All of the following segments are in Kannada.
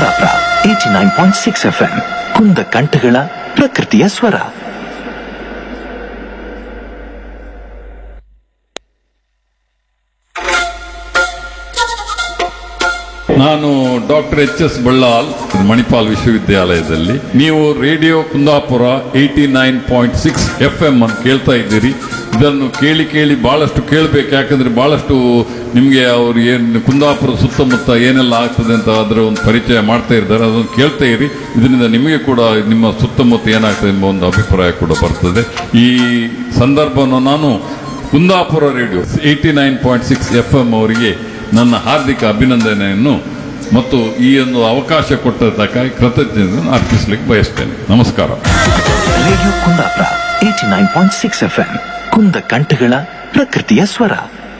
Kundapura eighty nine point six F M ಕುಂದ ಕಂಠಗಳ ಪ್ರಕೃತಿಯ ಸ್ವರ ನಾನು doctor H S Ballal Manipal ವಿಶ್ವವಿದ್ಯಾಲಯದಲ್ಲಿ ನೀವು radio Kundapura eighty nine point six F M ಅಂತ ಕೇಳ್ತಾ ಇದ್ದೀರಿ ಇದನ್ನು ಕೇಳಿ ಕೇಳಿ ಬಹಳಷ್ಟು ಕೇಳಬೇಕು ಯಾಕಂದ್ರೆ ಬಹಳಷ್ಟು ನಿಮಗೆ ಅವ್ರು ಏನು ಕುಂದಾಪುರ ಸುತ್ತಮುತ್ತ ಏನೆಲ್ಲ ಆಗ್ತದೆ ಅಂತ ಅದರ ಒಂದು ಪರಿಚಯ ಮಾಡ್ತಾ ಇದ್ದಾರೆ ಅದನ್ನು ಕೇಳ್ತಾ ಇರಿ ಇದರಿಂದ ನಿಮಗೆ ಕೂಡ ನಿಮ್ಮ ಸುತ್ತಮುತ್ತ ಏನಾಗ್ತದೆ ಎಂಬ ಒಂದು ಅಭಿಪ್ರಾಯ ಕೂಡ ಬರ್ತದೆ ಈ ಸಂದರ್ಭವನ್ನು ನಾನು Kundapura radio eighty nine point six F M ಅವರಿಗೆ ನನ್ನ ಹಾರ್ದಿಕ ಅಭಿನಂದನೆಯನ್ನು ಮತ್ತು ಈ ಒಂದು ಅವಕಾಶ ಕೊಟ್ಟದ್ದಕ್ಕಾಗಿ ಕೃತಜ್ಞತೆಯನ್ನು ಅರ್ಪಿಸಲಿಕ್ಕೆ ಬಯಸ್ತೇನೆ ನಮಸ್ಕಾರ radio Kundapura eighty nine point six F M ಕುಂದ ಕಂಠಗಳ ಪ್ರಕೃತಿಯ ಸ್ವರ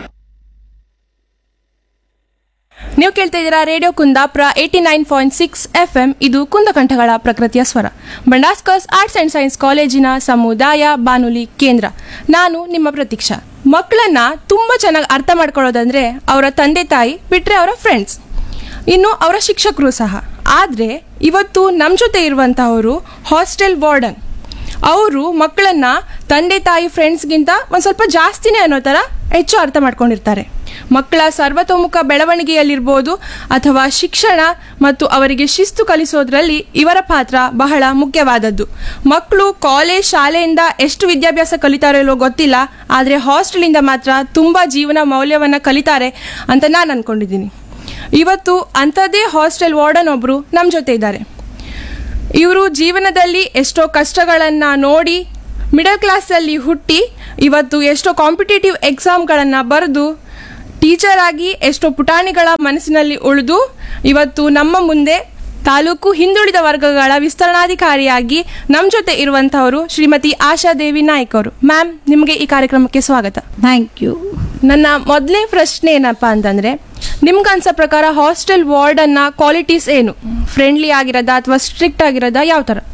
ನೀವು ಕೇಳ್ತಾ ಇದ್ದೀರಾ radio Kundapura eighty nine point six F M ಇದು ಕುಂದಕಂಠಗಳ ಪ್ರಕೃತಿಯ ಸ್ವರ ಬಂಡಾಸ್ಕರ್ಸ್ ಆರ್ಟ್ಸ್ ಅಂಡ್ ಸೈನ್ಸ್ ಕಾಲೇಜಿನ ಸಮುದಾಯ ಬಾನುಲಿ ಕೇಂದ್ರ ನಾನು ನಿಮ್ಮ ಪ್ರತೀಕ್ಷಾ ಮಕ್ಕಳನ್ನ ತುಂಬಾ ಚೆನ್ನಾಗಿ ಅರ್ಥ ಮಾಡ್ಕೊಳ್ಳೋದಂದ್ರೆ ಅವರ ತಂದೆ ತಾಯಿ ಬಿಟ್ರೆ ಅವರ ಫ್ರೆಂಡ್ಸ್ ಇನ್ನು ಅವರ ಶಿಕ್ಷಕರು ಸಹ ಆದರೆ ಇವತ್ತು ನಮ್ಮ ಜೊತೆ ಇರುವಂತಹವರು ಹಾಸ್ಟೆಲ್ ವಾರ್ಡನ್ ಅವರು ಮಕ್ಕಳನ್ನ ತಂದೆ ತಾಯಿ ಫ್ರೆಂಡ್ಸ್ಗಿಂತ ಒಂದು ಸ್ವಲ್ಪ ಜಾಸ್ತಿನೇ ಅನ್ನೋ ಥರ ಹೆಚ್ಚು ಅರ್ಥ ಮಾಡ್ಕೊಂಡಿರ್ತಾರೆ ಮಕ್ಕಳ ಸರ್ವತೋಮುಖ ಬೆಳವಣಿಗೆಯಲ್ಲಿರ್ಬೋದು ಅಥವಾ ಶಿಕ್ಷಣ ಮತ್ತು ಅವರಿಗೆ ಶಿಸ್ತು ಕಲಿಸೋದ್ರಲ್ಲಿ ಇವರ ಪಾತ್ರ ಬಹಳ ಮುಖ್ಯವಾದದ್ದು ಮಕ್ಕಳು ಕಾಲೇಜ್ ಶಾಲೆಯಿಂದ ಎಷ್ಟು ವಿದ್ಯಾಭ್ಯಾಸ ಕಲಿತಾರೋ ಇಲ್ಲೋ ಗೊತ್ತಿಲ್ಲ ಆದರೆ ಹಾಸ್ಟೆಲಿಂದ ಮಾತ್ರ ತುಂಬ ಜೀವನ ಮೌಲ್ಯವನ್ನು ಕಲಿತಾರೆ ಅಂತ ನಾನು ಅಂದ್ಕೊಂಡಿದ್ದೀನಿ ಇವತ್ತು ಅಂಥದ್ದೇ ಹಾಸ್ಟೆಲ್ ವಾರ್ಡನ್ ಒಬ್ಬರು ನಮ್ಮ ಜೊತೆ ಇದ್ದಾರೆ ಇವರು ಜೀವನದಲ್ಲಿ ಎಷ್ಟೋ ಕಷ್ಟಗಳನ್ನು ನೋಡಿ ಮಿಡಲ್ ಕ್ಲಾಸಲ್ಲಿ ಹುಟ್ಟಿ ಇವತ್ತು ಎಷ್ಟೋ ಕಾಂಪಿಟೇಟಿವ್ ಎಕ್ಸಾಮ್ಗಳನ್ನು ಬರೆದು ಟೀಚರ್ ಆಗಿ ಎಷ್ಟೋ ಪುಟಾಣಿಗಳ ಮನಸ್ಸಿನಲ್ಲಿ ಉಳಿದು ಇವತ್ತು ನಮ್ಮ ಮುಂದೆ ತಾಲೂಕು ಹಿಂದುಳಿದ ವರ್ಗಗಳ ವಿಸ್ತರಣಾಧಿಕಾರಿಯಾಗಿ ನಮ್ಮ ಜೊತೆ ಇರುವಂತಹವರು ಶ್ರೀಮತಿ ಆಶಾ ದೇವಿ ನಾಯ್ಕ್ ಅವರು ಮ್ಯಾಮ್ ನಿಮಗೆ ಈ ಕಾರ್ಯಕ್ರಮಕ್ಕೆ ಸ್ವಾಗತ ಥ್ಯಾಂಕ್ ಯು ನನ್ನ ಮೊದಲನೇ ಪ್ರಶ್ನೆ ಏನಪ್ಪಾ ಅಂತಂದ್ರೆ ನಿಮ್ಗೆ ಅನ್ಸೋ ಪ್ರಕಾರ ಹಾಸ್ಟೆಲ್ ವಾರ್ಡನ್ನ ಕ್ವಾಲಿಟೀಸ್ ಏನು ಫ್ರೆಂಡ್ಲಿ ಆಗಿರೋದಾ ಅಥವಾ ಸ್ಟ್ರಿಕ್ಟ್ ಆಗಿರೋದಾ ಯಾವ ಥರ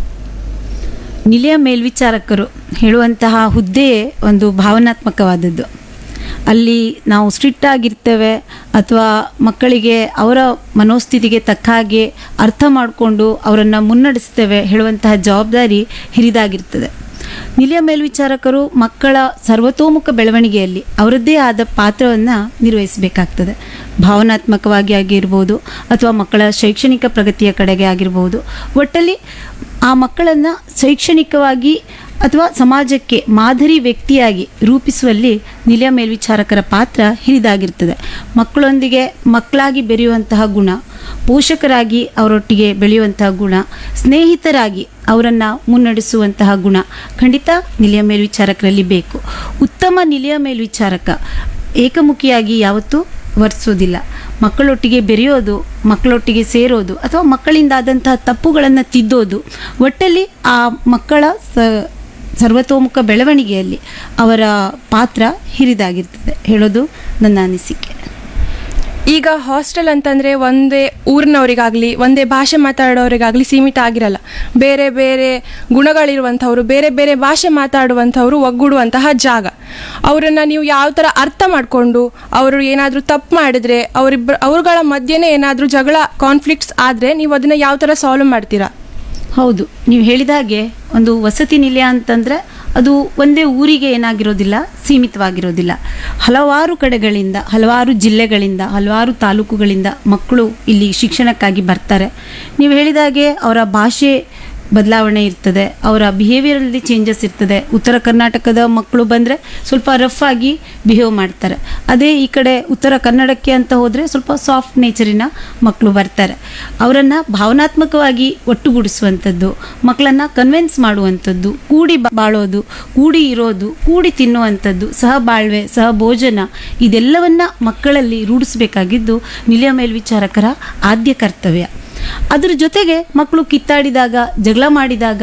ನಿಲಯ ಮೇಲ್ವಿಚಾರಕರು ಹೇಳುವಂತಹ ಹುದ್ದೆಯೇ ಒಂದು ಭಾವನಾತ್ಮಕವಾದದ್ದು ಅಲ್ಲಿ ನಾವು ಸ್ಟ್ರಿಕ್ಟ್ ಆಗಿರ್ತೇವೆ ಅಥವಾ ಮಕ್ಕಳಿಗೆ ಅವರ ಮನೋಸ್ಥಿತಿಗೆ ತಕ್ಕ ಹಾಗೆ ಅರ್ಥ ಮಾಡಿಕೊಂಡು ಅವರನ್ನು ಮುನ್ನಡೆಸ್ತೇವೆ ಹೇಳುವಂತಹ ಜವಾಬ್ದಾರಿ ಹಿರಿದಾಗಿರ್ತದೆ ನಿಲಯ ಮೇಲ್ವಿಚಾರಕರು ಮಕ್ಕಳ ಸರ್ವತೋಮುಖ ಬೆಳವಣಿಗೆಯಲ್ಲಿ ಅವರದ್ದೇ ಆದ ಪಾತ್ರವನ್ನು ನಿರ್ವಹಿಸಬೇಕಾಗ್ತದೆ ಭಾವನಾತ್ಮಕವಾಗಿ ಆಗಿರ್ಬೋದು ಅಥವಾ ಮಕ್ಕಳ ಶೈಕ್ಷಣಿಕ ಪ್ರಗತಿಯ ಕಡೆಗೆ ಆಗಿರ್ಬೋದು ಒಟ್ಟಲ್ಲಿ ಆ ಮಕ್ಕಳನ್ನು ಶೈಕ್ಷಣಿಕವಾಗಿ ಅಥವಾ ಸಮಾಜಕ್ಕೆ ಮಾದರಿ ವ್ಯಕ್ತಿಯಾಗಿ ರೂಪಿಸುವಲ್ಲಿ ನಿಲಯ ಮೇಲ್ವಿಚಾರಕರ ಪಾತ್ರ ಹಿರಿದಾಗಿರ್ತದೆ ಮಕ್ಕಳೊಂದಿಗೆ ಮಕ್ಕಳಾಗಿ ಬೆರೆಯುವಂತಹ ಗುಣ ಪೋಷಕರಾಗಿ ಅವರೊಟ್ಟಿಗೆ ಬೆಳೆಯುವಂತಹ ಗುಣ ಸ್ನೇಹಿತರಾಗಿ ಅವರನ್ನು ಮುನ್ನಡೆಸುವಂತಹ ಗುಣ ಖಂಡಿತ ನಿಲಯ ಮೇಲ್ವಿಚಾರಕರಲ್ಲಿ ಬೇಕು ಉತ್ತಮ ನಿಲಯ ಮೇಲ್ವಿಚಾರಕ ಏಕಮುಖಿಯಾಗಿ ಯಾವತ್ತೂ ವರ್ತಿಸೋದಿಲ್ಲ ಮಕ್ಕಳೊಟ್ಟಿಗೆ ಬೆರೆಯೋದು ಮಕ್ಕಳೊಟ್ಟಿಗೆ ಸೇರೋದು ಅಥವಾ ಮಕ್ಕಳಿಂದಾದಂತಹ ತಪ್ಪುಗಳನ್ನು ತಿದ್ದೋದು ಒಟ್ಟಲ್ಲಿ ಆ ಮಕ್ಕಳ ಸ ಸರ್ವತೋಮುಖ ಬೆಳವಣಿಗೆಯಲ್ಲಿ ಅವರ ಪಾತ್ರ ಹಿರಿದಾಗಿರ್ತದೆ ಹೇಳೋದು ನನ್ನ ಅನಿಸಿಕೆ ಈಗ ಹಾಸ್ಟೆಲ್ ಅಂತಂದ್ರೆ ಒಂದೇ ಊರಿನವರಿಗಾಗಲಿ ಒಂದೇ ಭಾಷೆ ಮಾತಾಡೋರಿಗಾಗಲಿ ಸೀಮಿತ ಆಗಿರಲ್ಲ ಬೇರೆ ಬೇರೆ ಗುಣಗಳಿರುವಂಥವ್ರು ಬೇರೆ ಬೇರೆ ಭಾಷೆ ಮಾತಾಡುವಂಥವ್ರು ಒಗ್ಗೂಡುವಂತಹ ಜಾಗ ಅವರನ್ನು ನೀವು ಯಾವ ಥರ ಅರ್ಥ ಮಾಡಿಕೊಂಡು ಅವರು ಏನಾದರೂ ತಪ್ಪು ಮಾಡಿದ್ರೆ ಅವರಿಬ್ಬ ಅವ್ರುಗಳ ಮಧ್ಯೆನೇ ಏನಾದರೂ ಜಗಳ ಕಾನ್ಫ್ಲಿಕ್ಟ್ಸ್ ಆದರೆ ನೀವು ಅದನ್ನು ಯಾವ ಥರ ಸಾಲ್ವ್ ಮಾಡ್ತೀರಾ ಹೌದು ನೀವು ಹೇಳಿದ ಹಾಗೆ ಒಂದು ವಸತಿ ನಿಲಯ ಅಂತಂದರೆ ಅದು ಒಂದೇ ಊರಿಗೆ ಏನಾಗಿರೋದಿಲ್ಲ ಸೀಮಿತವಾಗಿರೋದಿಲ್ಲ ಹಲವಾರು ಕಡೆಗಳಿಂದ ಹಲವಾರು ಜಿಲ್ಲೆಗಳಿಂದ ಹಲವಾರು ತಾಲೂಕುಗಳಿಂದ ಮಕ್ಕಳು ಇಲ್ಲಿ ಶಿಕ್ಷಣಕ್ಕಾಗಿ ಬರ್ತಾರೆ ನೀವು ಹೇಳಿದ ಹಾಗೆ ಅವರ ಭಾಷೆ ಬದಲಾವಣೆ ಇರ್ತದೆ ಅವರ ಬಿಹೇವಿಯರಲ್ಲಿ ಚೇಂಜಸ್ ಇರ್ತದೆ ಉತ್ತರ ಕರ್ನಾಟಕದ ಮಕ್ಕಳು ಬಂದರೆ ಸ್ವಲ್ಪ ರಫ್ ಆಗಿ ಬಿಹೇವ್ ಮಾಡ್ತಾರೆ ಅದೇ ಈ ಕಡೆ ಉತ್ತರ ಕನ್ನಡಕ್ಕೆ ಅಂತ ಹೋದರೆ ಸ್ವಲ್ಪ ಸಾಫ್ಟ್ ನೇಚರಿನ ಮಕ್ಕಳು ಬರ್ತಾರೆ ಅವರನ್ನು ಭಾವನಾತ್ಮಕವಾಗಿ ಒಟ್ಟುಗೂಡಿಸುವಂಥದ್ದು ಮಕ್ಕಳನ್ನು ಕನ್ವಿನ್ಸ್ ಮಾಡುವಂಥದ್ದು ಕೂಡಿ ಬಾ- ಬಾಳೋದು ಕೂಡಿ ಇರೋದು ಕೂಡಿ ತಿನ್ನುವಂಥದ್ದು ಸಹ ಬಾಳ್ವೆ ಸಹ ಭೋಜನ ಇದೆಲ್ಲವನ್ನ ಮಕ್ಕಳಲ್ಲಿ ರೂಢಿಸಬೇಕಾಗಿದ್ದು ನಿಲಯ ಮೇಲ್ವಿಚಾರಕರ ಆದ್ಯ ಕರ್ತವ್ಯ ಅದ್ರ ಜೊತೆಗೆ ಮಕ್ಕಳು ಕಿತ್ತಾಡಿದಾಗ ಜಗಳ ಮಾಡಿದಾಗ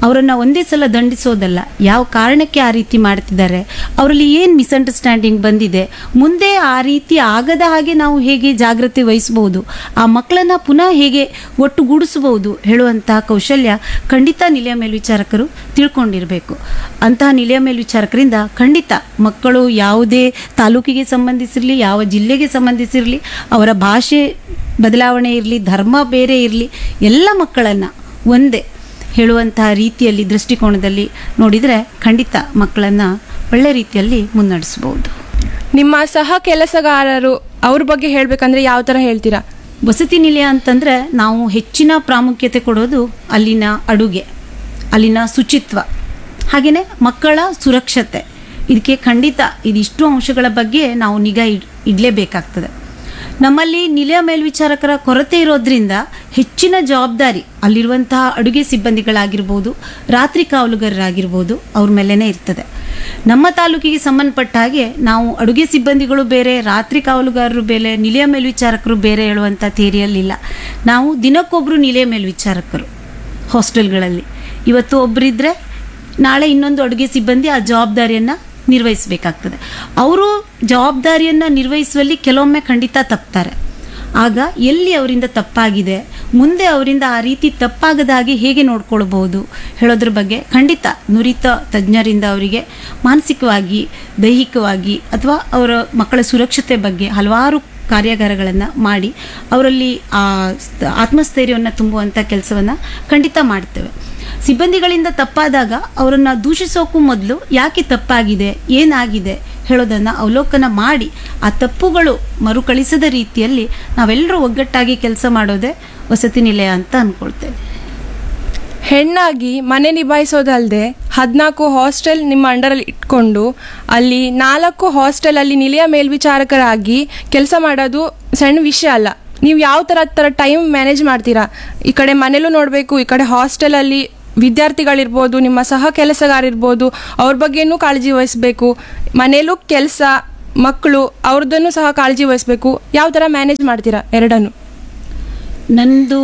ಅವರನ್ನು ಒಂದೇ ಸಲ ದಂಡಿಸೋದಲ್ಲ ಯಾವ ಕಾರಣಕ್ಕೆ ಆ ರೀತಿ ಮಾಡ್ತಿದ್ದಾರೆ ಅವರಲ್ಲಿ ಏನು ಮಿಸ್ಅಂಡರ್ಸ್ಟ್ಯಾಂಡಿಂಗ್ ಬಂದಿದೆ ಮುಂದೆ ಆ ರೀತಿ ಆಗದ ಹಾಗೆ ನಾವು ಹೇಗೆ ಜಾಗ್ರತೆ ವಹಿಸ್ಬೋದು ಆ ಮಕ್ಕಳನ್ನ ಪುನಃ ಹೇಗೆ ಒಟ್ಟುಗೂಡಿಸಬಹುದು ಹೇಳುವಂತಹ ಕೌಶಲ್ಯ ಖಂಡಿತ ನಿಲಯ ಮೇಲ್ವಿಚಾರಕರು ತಿಳ್ಕೊಂಡಿರಬೇಕು ಅಂತಹ ನಿಲಯ ಮೇಲ್ವಿಚಾರಕರಿಂದ ಖಂಡಿತ ಮಕ್ಕಳು ಯಾವುದೇ ತಾಲೂಕಿಗೆ ಸಂಬಂಧಿಸಿರಲಿ ಯಾವ ಜಿಲ್ಲೆಗೆ ಸಂಬಂಧಿಸಿರಲಿ ಅವರ ಭಾಷೆ ಬದಲಾವಣೆ ಇರಲಿ ಧರ್ಮ ಬೇರೆ ಇರಲಿ ಎಲ್ಲ ಮಕ್ಕಳನ್ನು ಒಂದೇ ಹೇಳುವಂತಹ ರೀತಿಯಲ್ಲಿ ದೃಷ್ಟಿಕೋನದಲ್ಲಿ ನೋಡಿದರೆ ಖಂಡಿತ ಮಕ್ಕಳನ್ನು ಒಳ್ಳೆ ರೀತಿಯಲ್ಲಿ ಮುನ್ನಡೆಸ್ಬೋದು ನಿಮ್ಮ ಸಹ ಕೆಲಸಗಾರರು ಅವ್ರ ಬಗ್ಗೆ ಹೇಳ್ಬೇಕಂದ್ರೆ ಯಾವ ಥರ ಹೇಳ್ತೀರಾ ವಸತಿ ನಿಲಯ ಅಂತಂದರೆ ನಾವು ಹೆಚ್ಚಿನ ಪ್ರಾಮುಖ್ಯತೆ ಕೊಡೋದು ಅಲ್ಲಿನ ಅಡುಗೆ ಅಲ್ಲಿನ ಶುಚಿತ್ವ ಹಾಗೆಯೇ ಮಕ್ಕಳ ಸುರಕ್ಷತೆ ಇದಕ್ಕೆ ಖಂಡಿತ ಇದಿಷ್ಟು ಅಂಶಗಳ ಬಗ್ಗೆ ನಾವು ನಿಗಾ ಇಡ್ ಇಡಲೇಬೇಕಾಗ್ತದೆ ನಮ್ಮಲ್ಲಿ ನಿಲಯ ಮೇಲ್ವಿಚಾರಕರ ಕೊರತೆ ಇರೋದ್ರಿಂದ ಹೆಚ್ಚಿನ ಜವಾಬ್ದಾರಿ ಅಲ್ಲಿರುವಂತಹ ಅಡುಗೆ ಸಿಬ್ಬಂದಿಗಳಾಗಿರ್ಬೋದು ರಾತ್ರಿ ಕಾವಲುಗಾರರಾಗಿರ್ಬೋದು ಅವ್ರ ಮೇಲೇ ಇರ್ತದೆ ನಮ್ಮ ತಾಲೂಕಿಗೆ ಸಂಬಂಧಪಟ್ಟ ಹಾಗೆ ನಾವು ಅಡುಗೆ ಸಿಬ್ಬಂದಿಗಳು ಬೇರೆ ರಾತ್ರಿ ಕಾವಲುಗಾರರು ಬೇರೆ ನಿಲಯ ಮೇಲ್ವಿಚಾರಕರು ಬೇರೆ ಹೇಳುವಂಥ ಥೇರಿಯಲ್ಲಿಲ್ಲ ನಾವು ದಿನಕ್ಕೊಬ್ಬರು ನಿಲಯ ಮೇಲ್ವಿಚಾರಕರು ಹಾಸ್ಟೆಲ್ಗಳಲ್ಲಿ ಇವತ್ತು ಒಬ್ಬರಿದ್ದರೆ ನಾಳೆ ಇನ್ನೊಂದು ಅಡುಗೆ ಸಿಬ್ಬಂದಿ ಆ ಜವಾಬ್ದಾರಿಯನ್ನು ನಿರ್ವಹಿಸಬೇಕಾಗ್ತದೆ ಅವರು ಜವಾಬ್ದಾರಿಯನ್ನು ನಿರ್ವಹಿಸುವಲ್ಲಿ ಕೆಲವೊಮ್ಮೆ ಖಂಡಿತ ತಪ್ತಾರೆ ಆಗ ಎಲ್ಲಿ ಅವರಿಂದ ತಪ್ಪಾಗಿದೆ ಮುಂದೆ ಅವರಿಂದ ಆ ರೀತಿ ತಪ್ಪಾಗದ ಹಾಗೆ ಹೇಗೆ ನೋಡ್ಕೊಳ್ಬಹುದು ಹೇಳೋದ್ರ ಬಗ್ಗೆ ಖಂಡಿತ ನುರಿತ ತಜ್ಞರಿಂದ ಅವರಿಗೆ ಮಾನಸಿಕವಾಗಿ ದೈಹಿಕವಾಗಿ ಅಥವಾ ಅವರ ಮಕ್ಕಳ ಸುರಕ್ಷತೆ ಬಗ್ಗೆ ಹಲವಾರು ಕಾರ್ಯಾಗಾರಗಳನ್ನು ಮಾಡಿ ಅವರಲ್ಲಿ ಆ ಸ್ಥ- ಆತ್ಮಸ್ಥೈರ್ಯವನ್ನು ತುಂಬುವಂಥ ಕೆಲಸವನ್ನು ಖಂಡಿತ ಮಾಡ್ತೇವೆ ಸಿಬ್ಬಂದಿಗಳಿಂದ ತಪ್ಪಾದಾಗ ಅವರನ್ನು ದೂಷಿಸೋಕ್ಕೂ ಮೊದಲು ಯಾಕೆ ತಪ್ಪಾಗಿದೆ ಏನಾಗಿದೆ ಹೇಳೋದನ್ನು ಅವಲೋಕನ ಮಾಡಿ ಆ ತಪ್ಪುಗಳು ಮರುಕಳಿಸದ ರೀತಿಯಲ್ಲಿ ನಾವೆಲ್ಲರೂ ಒಗ್ಗಟ್ಟಾಗಿ ಕೆಲಸ ಮಾಡೋದೇ ವಸತಿ ನಿಲಯ ಅಂತ ಅಂದ್ಕೊಳ್ತೇವೆ ಹೆಣ್ಣಾಗಿ ಮನೆ ನಿಭಾಯಿಸೋದಲ್ಲದೆ ಹದಿನಾಲ್ಕು ಹಾಸ್ಟೆಲ್ ನಿಮ್ಮ ಅಂಡರಲ್ಲಿ ಇಟ್ಕೊಂಡು ಅಲ್ಲಿ ನಾಲ್ಕು ಹಾಸ್ಟೆಲಲ್ಲಿ ನಿಲಯ ಮೇಲ್ವಿಚಾರಕರಾಗಿ ಕೆಲಸ ಮಾಡೋದು ಸಣ್ಣ ವಿಷಯ ಅಲ್ಲ ನೀವು ಯಾವ ಥರ ಥರ ಟೈಮ್ ಮ್ಯಾನೇಜ್ ಮಾಡ್ತೀರಾ ಈ ಕಡೆ ಮನೇಲೂ ನೋಡಬೇಕು ಈ ಕಡೆ ಹಾಸ್ಟೆಲಲ್ಲಿ ವಿದ್ಯಾರ್ಥಿಗಳಿರ್ಬೋದು ನಿಮ್ಮ ಸಹ ಕೆಲಸಗಾರಿರ್ಬೋದು ಅವ್ರ ಬಗ್ಗೆನೂ ಕಾಳಜಿ ವಹಿಸ್ಬೇಕು ಮನೇಲೂ ಕೆಲಸ ಮಕ್ಕಳು ಅವ್ರದ್ದನ್ನು ಸಹ ಕಾಳಜಿ ವಹಿಸ್ಬೇಕು ಯಾವ ಥರ ಮ್ಯಾನೇಜ್ ಮಾಡ್ತೀರಾ ಎರಡನ್ನು ನಂದು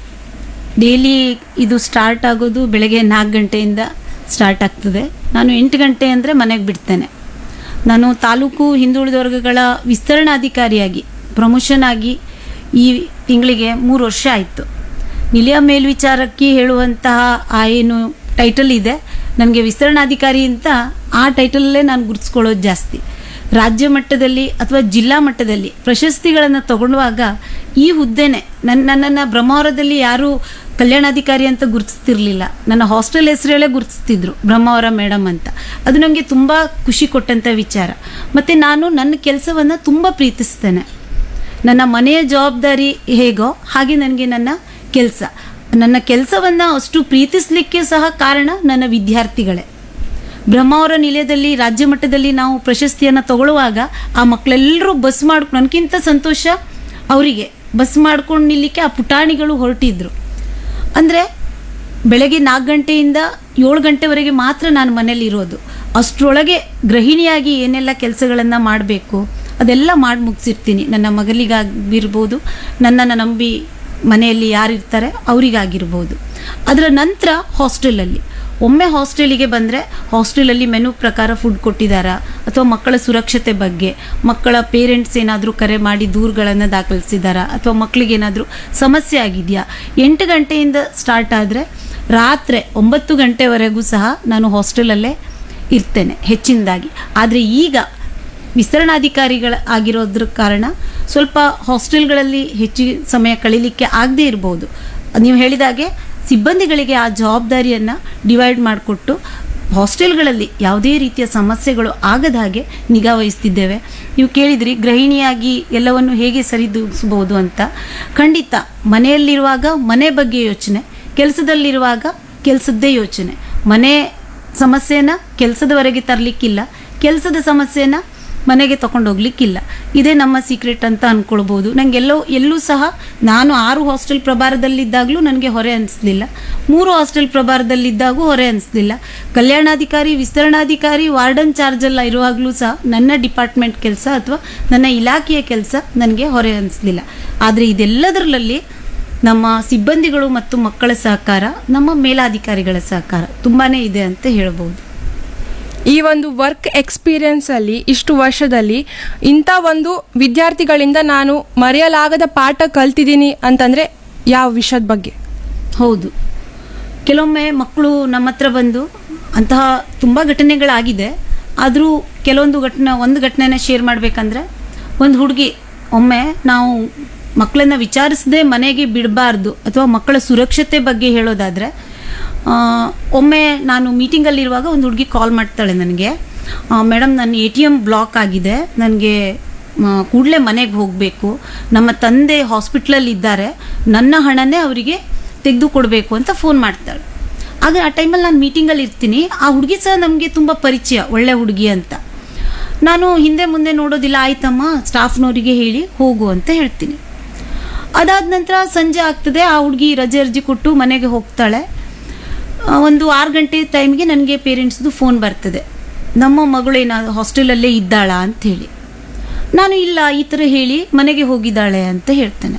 ಡೈಲಿ ಇದು ಸ್ಟಾರ್ಟ್ ಆಗೋದು ಬೆಳಗ್ಗೆ ನಾಲ್ಕು ಗಂಟೆಯಿಂದ ಸ್ಟಾರ್ಟ್ ಆಗ್ತದೆ ನಾನು ಎಂಟು ಗಂಟೆ ಅಂದರೆ ಮನೆಗೆ ಬಿಡ್ತೇನೆ ನಾನು ತಾಲೂಕು ಹಿಂದುಳಿದ ವರ್ಗಗಳ ವಿಸ್ತರಣಾಧಿಕಾರಿಯಾಗಿ ಪ್ರಮೋಷನ್ ಆಗಿ ಈ ತಿಂಗಳಿಗೆ ಮೂರು ವರ್ಷ ಆಯಿತು ನಿಲಯ ಮೇಲ್ವಿಚಾರಕ್ಕೆ ಹೇಳುವಂತಹ ಆ ಏನು ಟೈಟಲ್ ಇದೆ ನನಗೆ ವಿಸ್ತರಣಾಧಿಕಾರಿ ಅಂತ ಆ ಟೈಟಲಲ್ಲೇ ನಾನು ಗುರುತಿಸ್ಕೊಳ್ಳೋದು ಜಾಸ್ತಿ ರಾಜ್ಯ ಮಟ್ಟದಲ್ಲಿ ಅಥವಾ ಜಿಲ್ಲಾ ಮಟ್ಟದಲ್ಲಿ ಪ್ರಶಸ್ತಿಗಳನ್ನು ತಗೊಳ್ಳುವಾಗ ಈ ಹುದ್ದೆನೆ ನನ್ನ ನನ್ನನ್ನು ಬ್ರಹ್ಮಾವರದಲ್ಲಿ ಯಾರು ಕಲ್ಯಾಣಾಧಿಕಾರಿ ಅಂತ ಗುರುತಿಸ್ತಿರ್ಲಿಲ್ಲ ನನ್ನ ಹಾಸ್ಟೆಲ್ ಹೆಸರೇಳೆ ಗುರುತಿಸ್ತಿದ್ರು ಬ್ರಹ್ಮಾವರ ಮೇಡಮ್ ಅಂತ ಅದು ನನಗೆ ತುಂಬ ಖುಷಿ ಕೊಟ್ಟಂಥ ವಿಚಾರ ಮತ್ತು ನಾನು ನನ್ನ ಕೆಲಸವನ್ನು ತುಂಬ ಪ್ರೀತಿಸ್ತೇನೆ ನನ್ನ ಮನೆಯ ಜವಾಬ್ದಾರಿ ಹೇಗೋ ಹಾಗೆ ನನಗೆ ನನ್ನ ಕೆಲಸ ನನ್ನ ಕೆಲಸವನ್ನು ಅಷ್ಟು ಪ್ರೀತಿಸಲಿಕ್ಕೆ ಸಹ ಕಾರಣ ನನ್ನ ವಿದ್ಯಾರ್ಥಿಗಳೇ ಬ್ರಹ್ಮಾವರ ನಿಲಯದಲ್ಲಿ ರಾಜ್ಯ ಮಟ್ಟದಲ್ಲಿ ನಾವು ಪ್ರಶಸ್ತಿಯನ್ನು ತಗೊಳ್ಳುವಾಗ ಆ ಮಕ್ಕಳೆಲ್ಲರೂ ಬಸ್ ಮಾಡ್ ನನಗಿಂತ ಸಂತೋಷ ಅವರಿಗೆ ಬಸ್ ಮಾಡ್ಕೊಂಡು ನಿಲ್ಲಿಕ್ಕೆ ಆ ಪುಟಾಣಿಗಳು ಹೊರಟಿದ್ರು ಅಂದರೆ ಬೆಳಗ್ಗೆ ನಾಲ್ಕು ಗಂಟೆಯಿಂದ ಏಳು ಗಂಟೆವರೆಗೆ ಮಾತ್ರ ನಾನು ಮನೇಲಿ ಇರೋದು ಅಷ್ಟರೊಳಗೆ ಗೃಹಿಣಿಯಾಗಿ ಏನೆಲ್ಲ ಕೆಲಸಗಳನ್ನು ಮಾಡಬೇಕು ಅದೆಲ್ಲ ಮಾಡಿ ಮುಗಿಸಿರ್ತೀನಿ ನನ್ನ ಮಗಲಿಗಾಗಿರ್ಬೋದು ನನ್ನನ್ನು ನಂಬಿ ಮನೆಯಲ್ಲಿ ಯಾರಿರ್ತಾರೆ ಅವರಿಗಾಗಿರ್ಬೋದು ಅದರ ನಂತರ ಹಾಸ್ಟೆಲಲ್ಲಿ ಒಮ್ಮೆ ಹಾಸ್ಟೆಲಿಗೆ ಬಂದರೆ ಹಾಸ್ಟೆಲಲ್ಲಿ ಮೆನು ಪ್ರಕಾರ ಫುಡ್ ಕೊಟ್ಟಿದ್ದಾರಾ ಅಥವಾ ಮಕ್ಕಳ ಸುರಕ್ಷತೆ ಬಗ್ಗೆ ಮಕ್ಕಳ ಪೇರೆಂಟ್ಸ್ ಏನಾದರೂ ಕರೆ ಮಾಡಿ ದೂರುಗಳನ್ನು ದಾಖಲಿಸಿದ್ದಾರಾ ಅಥವಾ ಮಕ್ಕಳಿಗೆ ಏನಾದರೂ ಸಮಸ್ಯೆ ಆಗಿದೆಯಾ ಎಂಟು ಗಂಟೆಯಿಂದ ಸ್ಟಾರ್ಟ್ ಆದರೆ ರಾತ್ರಿ ಒಂಬತ್ತು ಗಂಟೆವರೆಗೂ ಸಹ ನಾನು ಹಾಸ್ಟೆಲಲ್ಲೇ ಇರ್ತೇನೆ ಹೆಚ್ಚಿನದಾಗಿ ಆದರೆ ಈಗ ವಿಸ್ತರಣಾಧಿಕಾರಿಗಳ ಆಗಿರೋದ್ರ ಕಾರಣ ಸ್ವಲ್ಪ ಹಾಸ್ಟೆಲ್ಗಳಲ್ಲಿ ಹೆಚ್ಚು ಸಮಯ ಕಳೀಲಿಕ್ಕೆ ಆಗದೇ ಇರ್ಬೋದು ನೀವು ಹೇಳಿದಾಗೆ ಸಿಬ್ಬಂದಿಗಳಿಗೆ ಆ ಜವಾಬ್ದಾರಿಯನ್ನು ಡಿವೈಡ್ ಮಾಡಿಕೊಟ್ಟು ಹಾಸ್ಟೆಲ್ಗಳಲ್ಲಿ ಯಾವುದೇ ರೀತಿಯ ಸಮಸ್ಯೆಗಳು ಆಗದ ಹಾಗೆ ನಿಗಾ ವಹಿಸ್ತಿದ್ದೇವೆ ನೀವು ಕೇಳಿದ್ರಿ ಗೃಹಿಣಿಯಾಗಿ ಎಲ್ಲವನ್ನು ಹೇಗೆ ಸರಿದೂಗಿಸ್ಬೋದು ಅಂತ ಖಂಡಿತ ಮನೆಯಲ್ಲಿರುವಾಗ ಮನೆ ಬಗ್ಗೆ ಯೋಚನೆ ಕೆಲಸದಲ್ಲಿರುವಾಗ ಕೆಲಸದ್ದೇ ಯೋಚನೆ ಮನೆ ಸಮಸ್ಯೆನ ಕೆಲಸದವರೆಗೆ ತರಲಿಕ್ಕಿಲ್ಲ ಕೆಲಸದ ಸಮಸ್ಯೆನ ಮನೆಗೆ ತಗೊಂಡೋಗ್ಲಿಕ್ಕಿಲ್ಲ ಇದೇ ನಮ್ಮ ಸೀಕ್ರೆಟ್ ಅಂತ ಅಂದ್ಕೊಳ್ಬೋದು ನನಗೆ ಎಲ್ಲೋ ಎಲ್ಲೂ ಸಹ ನಾನು ಆರು ಹಾಸ್ಟೆಲ್ ಪ್ರಭಾರದಲ್ಲಿದ್ದಾಗಲೂ ನನಗೆ ಹೊರೆ ಅನಿಸ್ಲಿಲ್ಲ ಮೂರು ಹಾಸ್ಟೆಲ್ ಪ್ರಭಾರದಲ್ಲಿದ್ದಾಗೂ ಹೊರೆ ಅನಿಸ್ಲಿಲ್ಲ ಕಲ್ಯಾಣಾಧಿಕಾರಿ ವಿಸ್ತರಣಾಧಿಕಾರಿ ವಾರ್ಡನ್ ಚಾರ್ಜೆಲ್ಲ ಇರುವಾಗಲೂ ಸಹ ನನ್ನ ಡಿಪಾರ್ಟ್ಮೆಂಟ್ ಕೆಲಸ ಅಥವಾ ನನ್ನ ಇಲಾಖೆಯ ಕೆಲಸ ನನಗೆ ಹೊರೆ ಅನಿಸ್ಲಿಲ್ಲ ಆದರೆ ಇದೆಲ್ಲದರಲ್ಲಿ ನಮ್ಮ ಸಿಬ್ಬಂದಿಗಳು ಮತ್ತು ಮಕ್ಕಳ ಸಹಕಾರ ನಮ್ಮ ಮೇಲಾಧಿಕಾರಿಗಳ ಸಹಕಾರ ತುಂಬಾ ಇದೆ ಅಂತ ಹೇಳ್ಬೋದು ಈ ಒಂದು ವರ್ಕ್ ಎಕ್ಸ್ಪೀರಿಯನ್ಸ್ ಅಲ್ಲಿ ಇಷ್ಟು ವರ್ಷದಲ್ಲಿ ಇಂಥ ಒಂದು ವಿದ್ಯಾರ್ಥಿಗಳಿಂದ ನಾನು ಮರೆಯಲಾಗದ ಪಾಠ ಕಲ್ತಿದ್ದೀನಿ ಅಂತಂದ್ರೆ ಯಾವ ವಿಷಯದ ಬಗ್ಗೆ ಹೌದು ಕೆಲವೊಮ್ಮೆ ಮಕ್ಕಳು ನಮ್ಮ ಹತ್ರ ಬಂದು ಅಂತಹ ತುಂಬ ಘಟನೆಗಳಾಗಿದೆ ಆದರೂ ಕೆಲವೊಂದು ಘಟನೆ ಒಂದು ಘಟನೆನ ಶೇರ್ ಮಾಡಬೇಕಂದ್ರೆ ಒಂದು ಹುಡುಗಿ ಒಮ್ಮೆ ನಾವು ಮಕ್ಕಳನ್ನ ವಿಚಾರಿಸದೆ ಮನೆಗೆ ಬಿಡಬಾರ್ದು ಅಥವಾ ಮಕ್ಕಳ ಸುರಕ್ಷತೆ ಬಗ್ಗೆ ಹೇಳೋದಾದರೆ ಆ, ಒಮ್ಮೆ ನಾನು ಮೀಟಿಂಗಲ್ಲಿರುವಾಗ ಒಂದು ಹುಡುಗಿ ಕಾಲ್ ಮಾಡ್ತಾಳೆ ನನಗೆ ಮೇಡಮ್ ನನ್ನ ಎ ಟಿ ಎಮ್ ಬ್ಲಾಕ್ ಆಗಿದೆ ನನಗೆ ಕೂಡಲೇ ಮನೆಗೆ ಹೋಗಬೇಕು ನಮ್ಮ ತಂದೆ ಹಾಸ್ಪಿಟ್ಲಲ್ಲಿ ಇದ್ದಾರೆ ನನ್ನ ಹಣನೇ ಅವರಿಗೆ ತೆಗೆದು ಕೊಡಬೇಕು ಅಂತ ಫೋನ್ ಮಾಡ್ತಾಳೆ ಆಗ ಆ ಟೈಮಲ್ಲಿ ನಾನು ಮೀಟಿಂಗಲ್ಲಿ ಇರ್ತೀನಿ ಆ ಹುಡುಗಿ ಸಹ ನಮಗೆ ತುಂಬ ಪರಿಚಯ ಒಳ್ಳೆ ಹುಡುಗಿ ಅಂತ ನಾನು ಹಿಂದೆ ಮುಂದೆ ನೋಡೋದಿಲ್ಲ ಆಯ್ತಮ್ಮ ಸ್ಟಾಫ್ನವರಿಗೆ ಹೇಳಿ ಹೋಗು ಅಂತ ಹೇಳ್ತೀನಿ ಅದಾದ ನಂತರ ಸಂಜೆ ಆಗ್ತದೆ ಆ ಹುಡುಗಿ ರಜೆ ಅರ್ಜಿ ಕೊಟ್ಟು ಮನೆಗೆ ಹೋಗ್ತಾಳೆ ಆ, ಒಂದು ಆರು ಗಂಟೆ ಟೈಮ್ಗೆ ನನಗೆ ಪೇರೆಂಟ್ಸ್ದು ಫೋನ್ ಬರ್ತದೆ ನಮ್ಮ ಮಗಳು ಏನಾದ್ರು ಹಾಸ್ಟೆಲಲ್ಲೇ ಇದ್ದಾಳಾ ಅಂಥೇಳಿ ನಾನು ಇಲ್ಲ ಈ ಥರ ಹೇಳಿ ಮನೆಗೆ ಹೋಗಿದ್ದಾಳೆ ಅಂತ ಹೇಳ್ತೇನೆ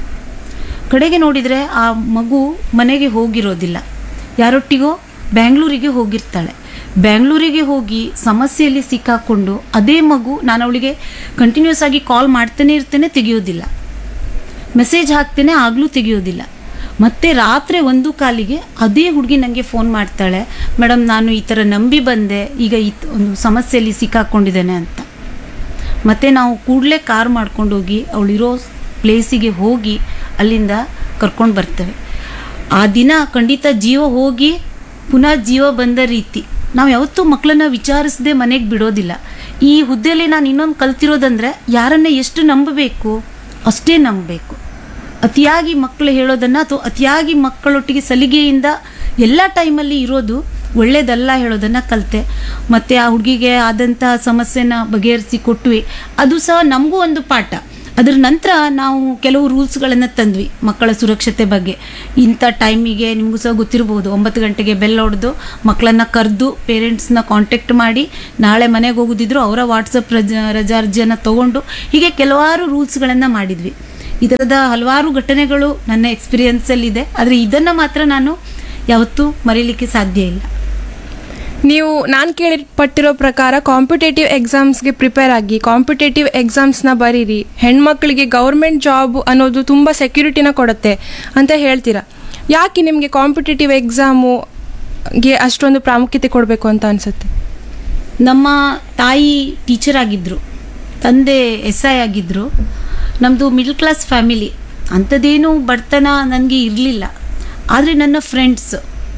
ಕಡೆಗೆ ನೋಡಿದರೆ ಆ ಮಗು ಮನೆಗೆ ಹೋಗಿರೋದಿಲ್ಲ ಯಾರೊಟ್ಟಿಗೋ ಬ್ಯಾಂಗ್ಳೂರಿಗೆ ಹೋಗಿರ್ತಾಳೆ ಬ್ಯಾಂಗ್ಳೂರಿಗೆ ಹೋಗಿ ಸಮಸ್ಯೆಯಲ್ಲಿ ಸಿಕ್ಕಾಕೊಂಡು ಅದೇ ಮಗು ನಾನು ಅವಳಿಗೆ ಕಂಟಿನ್ಯೂಸ್ ಆಗಿ ಕಾಲ್ ಮಾಡ್ತಾನೆ ಇರ್ತೇನೆ ತೆಗೆಯೋದಿಲ್ಲ ಮೆಸೇಜ್ ಹಾಕ್ತೇನೆ ಆಗಲೂ ತೆಗೆಯೋದಿಲ್ಲ ಮತ್ತೆ ರಾತ್ರಿ ಒಂದು ಕಾಲಿಗೆ ಅದೇ ಹುಡುಗಿ ನನಗೆ ಫೋನ್ ಮಾಡ್ತಾಳೆ ಮೇಡಮ್ ನಾನು ಈ ಥರ ನಂಬಿ ಬಂದೆ ಈಗ ಈ ಒಂದು ಸಮಸ್ಯೆಯಲ್ಲಿ ಸಿಕ್ಕಾಕೊಂಡಿದ್ದೇನೆ ಅಂತ ಮತ್ತೆ ನಾವು ಕೂಡಲೇ ಕಾರ್ ಮಾಡ್ಕೊಂಡು ಹೋಗಿ ಅವಳಿರೋ ಪ್ಲೇಸಿಗೆ ಹೋಗಿ ಅಲ್ಲಿಂದ ಕರ್ಕೊಂಡು ಬರ್ತೇವೆ ಆ ದಿನ ಖಂಡಿತ ಜೀವ ಹೋಗಿ ಪುನಃ ಜೀವ ಬಂದ ರೀತಿ ನಾವು ಯಾವತ್ತೂ ಮಕ್ಕಳನ್ನ ವಿಚಾರಿಸದೆ ಮನೆಗೆ ಬಿಡೋದಿಲ್ಲ ಈ ಹುದ್ದೆಯಲ್ಲಿ ನಾನು ಇನ್ನೊಂದು ಕಲ್ತಿರೋದಂದ್ರೆ ಯಾರನ್ನ ಎಷ್ಟು ನಂಬಬೇಕು ಅಷ್ಟೇ ನಂಬಬೇಕು ಅತಿಯಾಗಿ ಮಕ್ಕಳು ಹೇಳೋದನ್ನು ಅಥವಾ ಅತಿಯಾಗಿ ಮಕ್ಕಳೊಟ್ಟಿಗೆ ಸಲಿಗೆಯಿಂದ ಎಲ್ಲ ಟೈಮಲ್ಲಿ ಇರೋದು ಒಳ್ಳೇದಲ್ಲ ಹೇಳೋದನ್ನು ಕಲಿತೆ ಮತ್ತು ಆ ಹುಡುಗಿಗೆ ಆದಂತಹ ಸಮಸ್ಯೆನ ಬಗೆಹರಿಸಿ ಕೊಟ್ವಿ ಅದು ಸಹ ನಮಗೂ ಒಂದು ಪಾಠ ಅದರ ನಂತರ ನಾವು ಕೆಲವು ರೂಲ್ಸ್ಗಳನ್ನು ತಂದ್ವಿ ಮಕ್ಕಳ ಸುರಕ್ಷತೆ ಬಗ್ಗೆ ಇಂಥ ಟೈಮಿಗೆ ನಿಮಗೂ ಸಹ ಗೊತ್ತಿರ್ಬೋದು ಒಂಬತ್ತು ಗಂಟೆಗೆ ಬೆಲ್ ಹೊಡೆದು ಮಕ್ಕಳನ್ನ ಕರೆದು ಪೇರೆಂಟ್ಸ್ನ ಕಾಂಟ್ಯಾಕ್ಟ್ ಮಾಡಿ ನಾಳೆ ಮನೆಗೆ ಹೋಗೋದಿದ್ರು ಅವರ ವಾಟ್ಸಪ್ ರಜಾ ರಜಾ ಅರ್ಜಿಯನ್ನು ತೊಗೊಂಡು ಹೀಗೆ ಕೆಲವಾರು ರೂಲ್ಸ್ಗಳನ್ನು ಮಾಡಿದ್ವಿ ಈ ಥರದ ಹಲವಾರು ಘಟನೆಗಳು ನನ್ನ ಎಕ್ಸ್ಪೀರಿಯನ್ಸಲ್ಲಿದೆ ಆದರೆ ಇದನ್ನು ಮಾತ್ರ ನಾನು ಯಾವತ್ತೂ ಮರೀಲಿಕ್ಕೆ ಸಾಧ್ಯ ಇಲ್ಲ ನೀವು ನಾನು ಕೇಳಿಪಟ್ಟಿರೋ ಪ್ರಕಾರ ಕಾಂಪಿಟೇಟಿವ್ ಎಕ್ಸಾಮ್ಸ್ಗೆ ಪ್ರಿಪೇರ್ ಆಗಿ ಕಾಂಪಿಟೇಟಿವ್ ಎಕ್ಸಾಮ್ಸ್ನ ಬರೀರಿ ಹೆಣ್ಮಕ್ಳಿಗೆ ಗೌರ್ಮೆಂಟ್ ಜಾಬ್ ಅನ್ನೋದು ತುಂಬ ಸೆಕ್ಯೂರಿಟಿನ ಕೊಡುತ್ತೆ ಅಂತ ಹೇಳ್ತೀರಾ ಯಾಕೆ ನಿಮಗೆ ಕಾಂಪಿಟೇಟಿವ್ ಎಕ್ಸಾಮುಗೆ ಅಷ್ಟೊಂದು ಪ್ರಾಮುಖ್ಯತೆ ಕೊಡಬೇಕು ಅಂತ ಅನಿಸುತ್ತೆ ನಮ್ಮ ತಾಯಿ ಟೀಚರ್ ಆಗಿದ್ದರು ತಂದೆ ಎಸ್ ಐ ಆಗಿದ್ದರು ನಮ್ಮದು ಮಿಡ್ಲ್ ಕ್ಲಾಸ್ ಫ್ಯಾಮಿಲಿ ಅಂಥದ್ದೇನು ಬಡತನ ನನಗೆ ಇರಲಿಲ್ಲ ಆದರೆ ನನ್ನ ಫ್ರೆಂಡ್ಸ್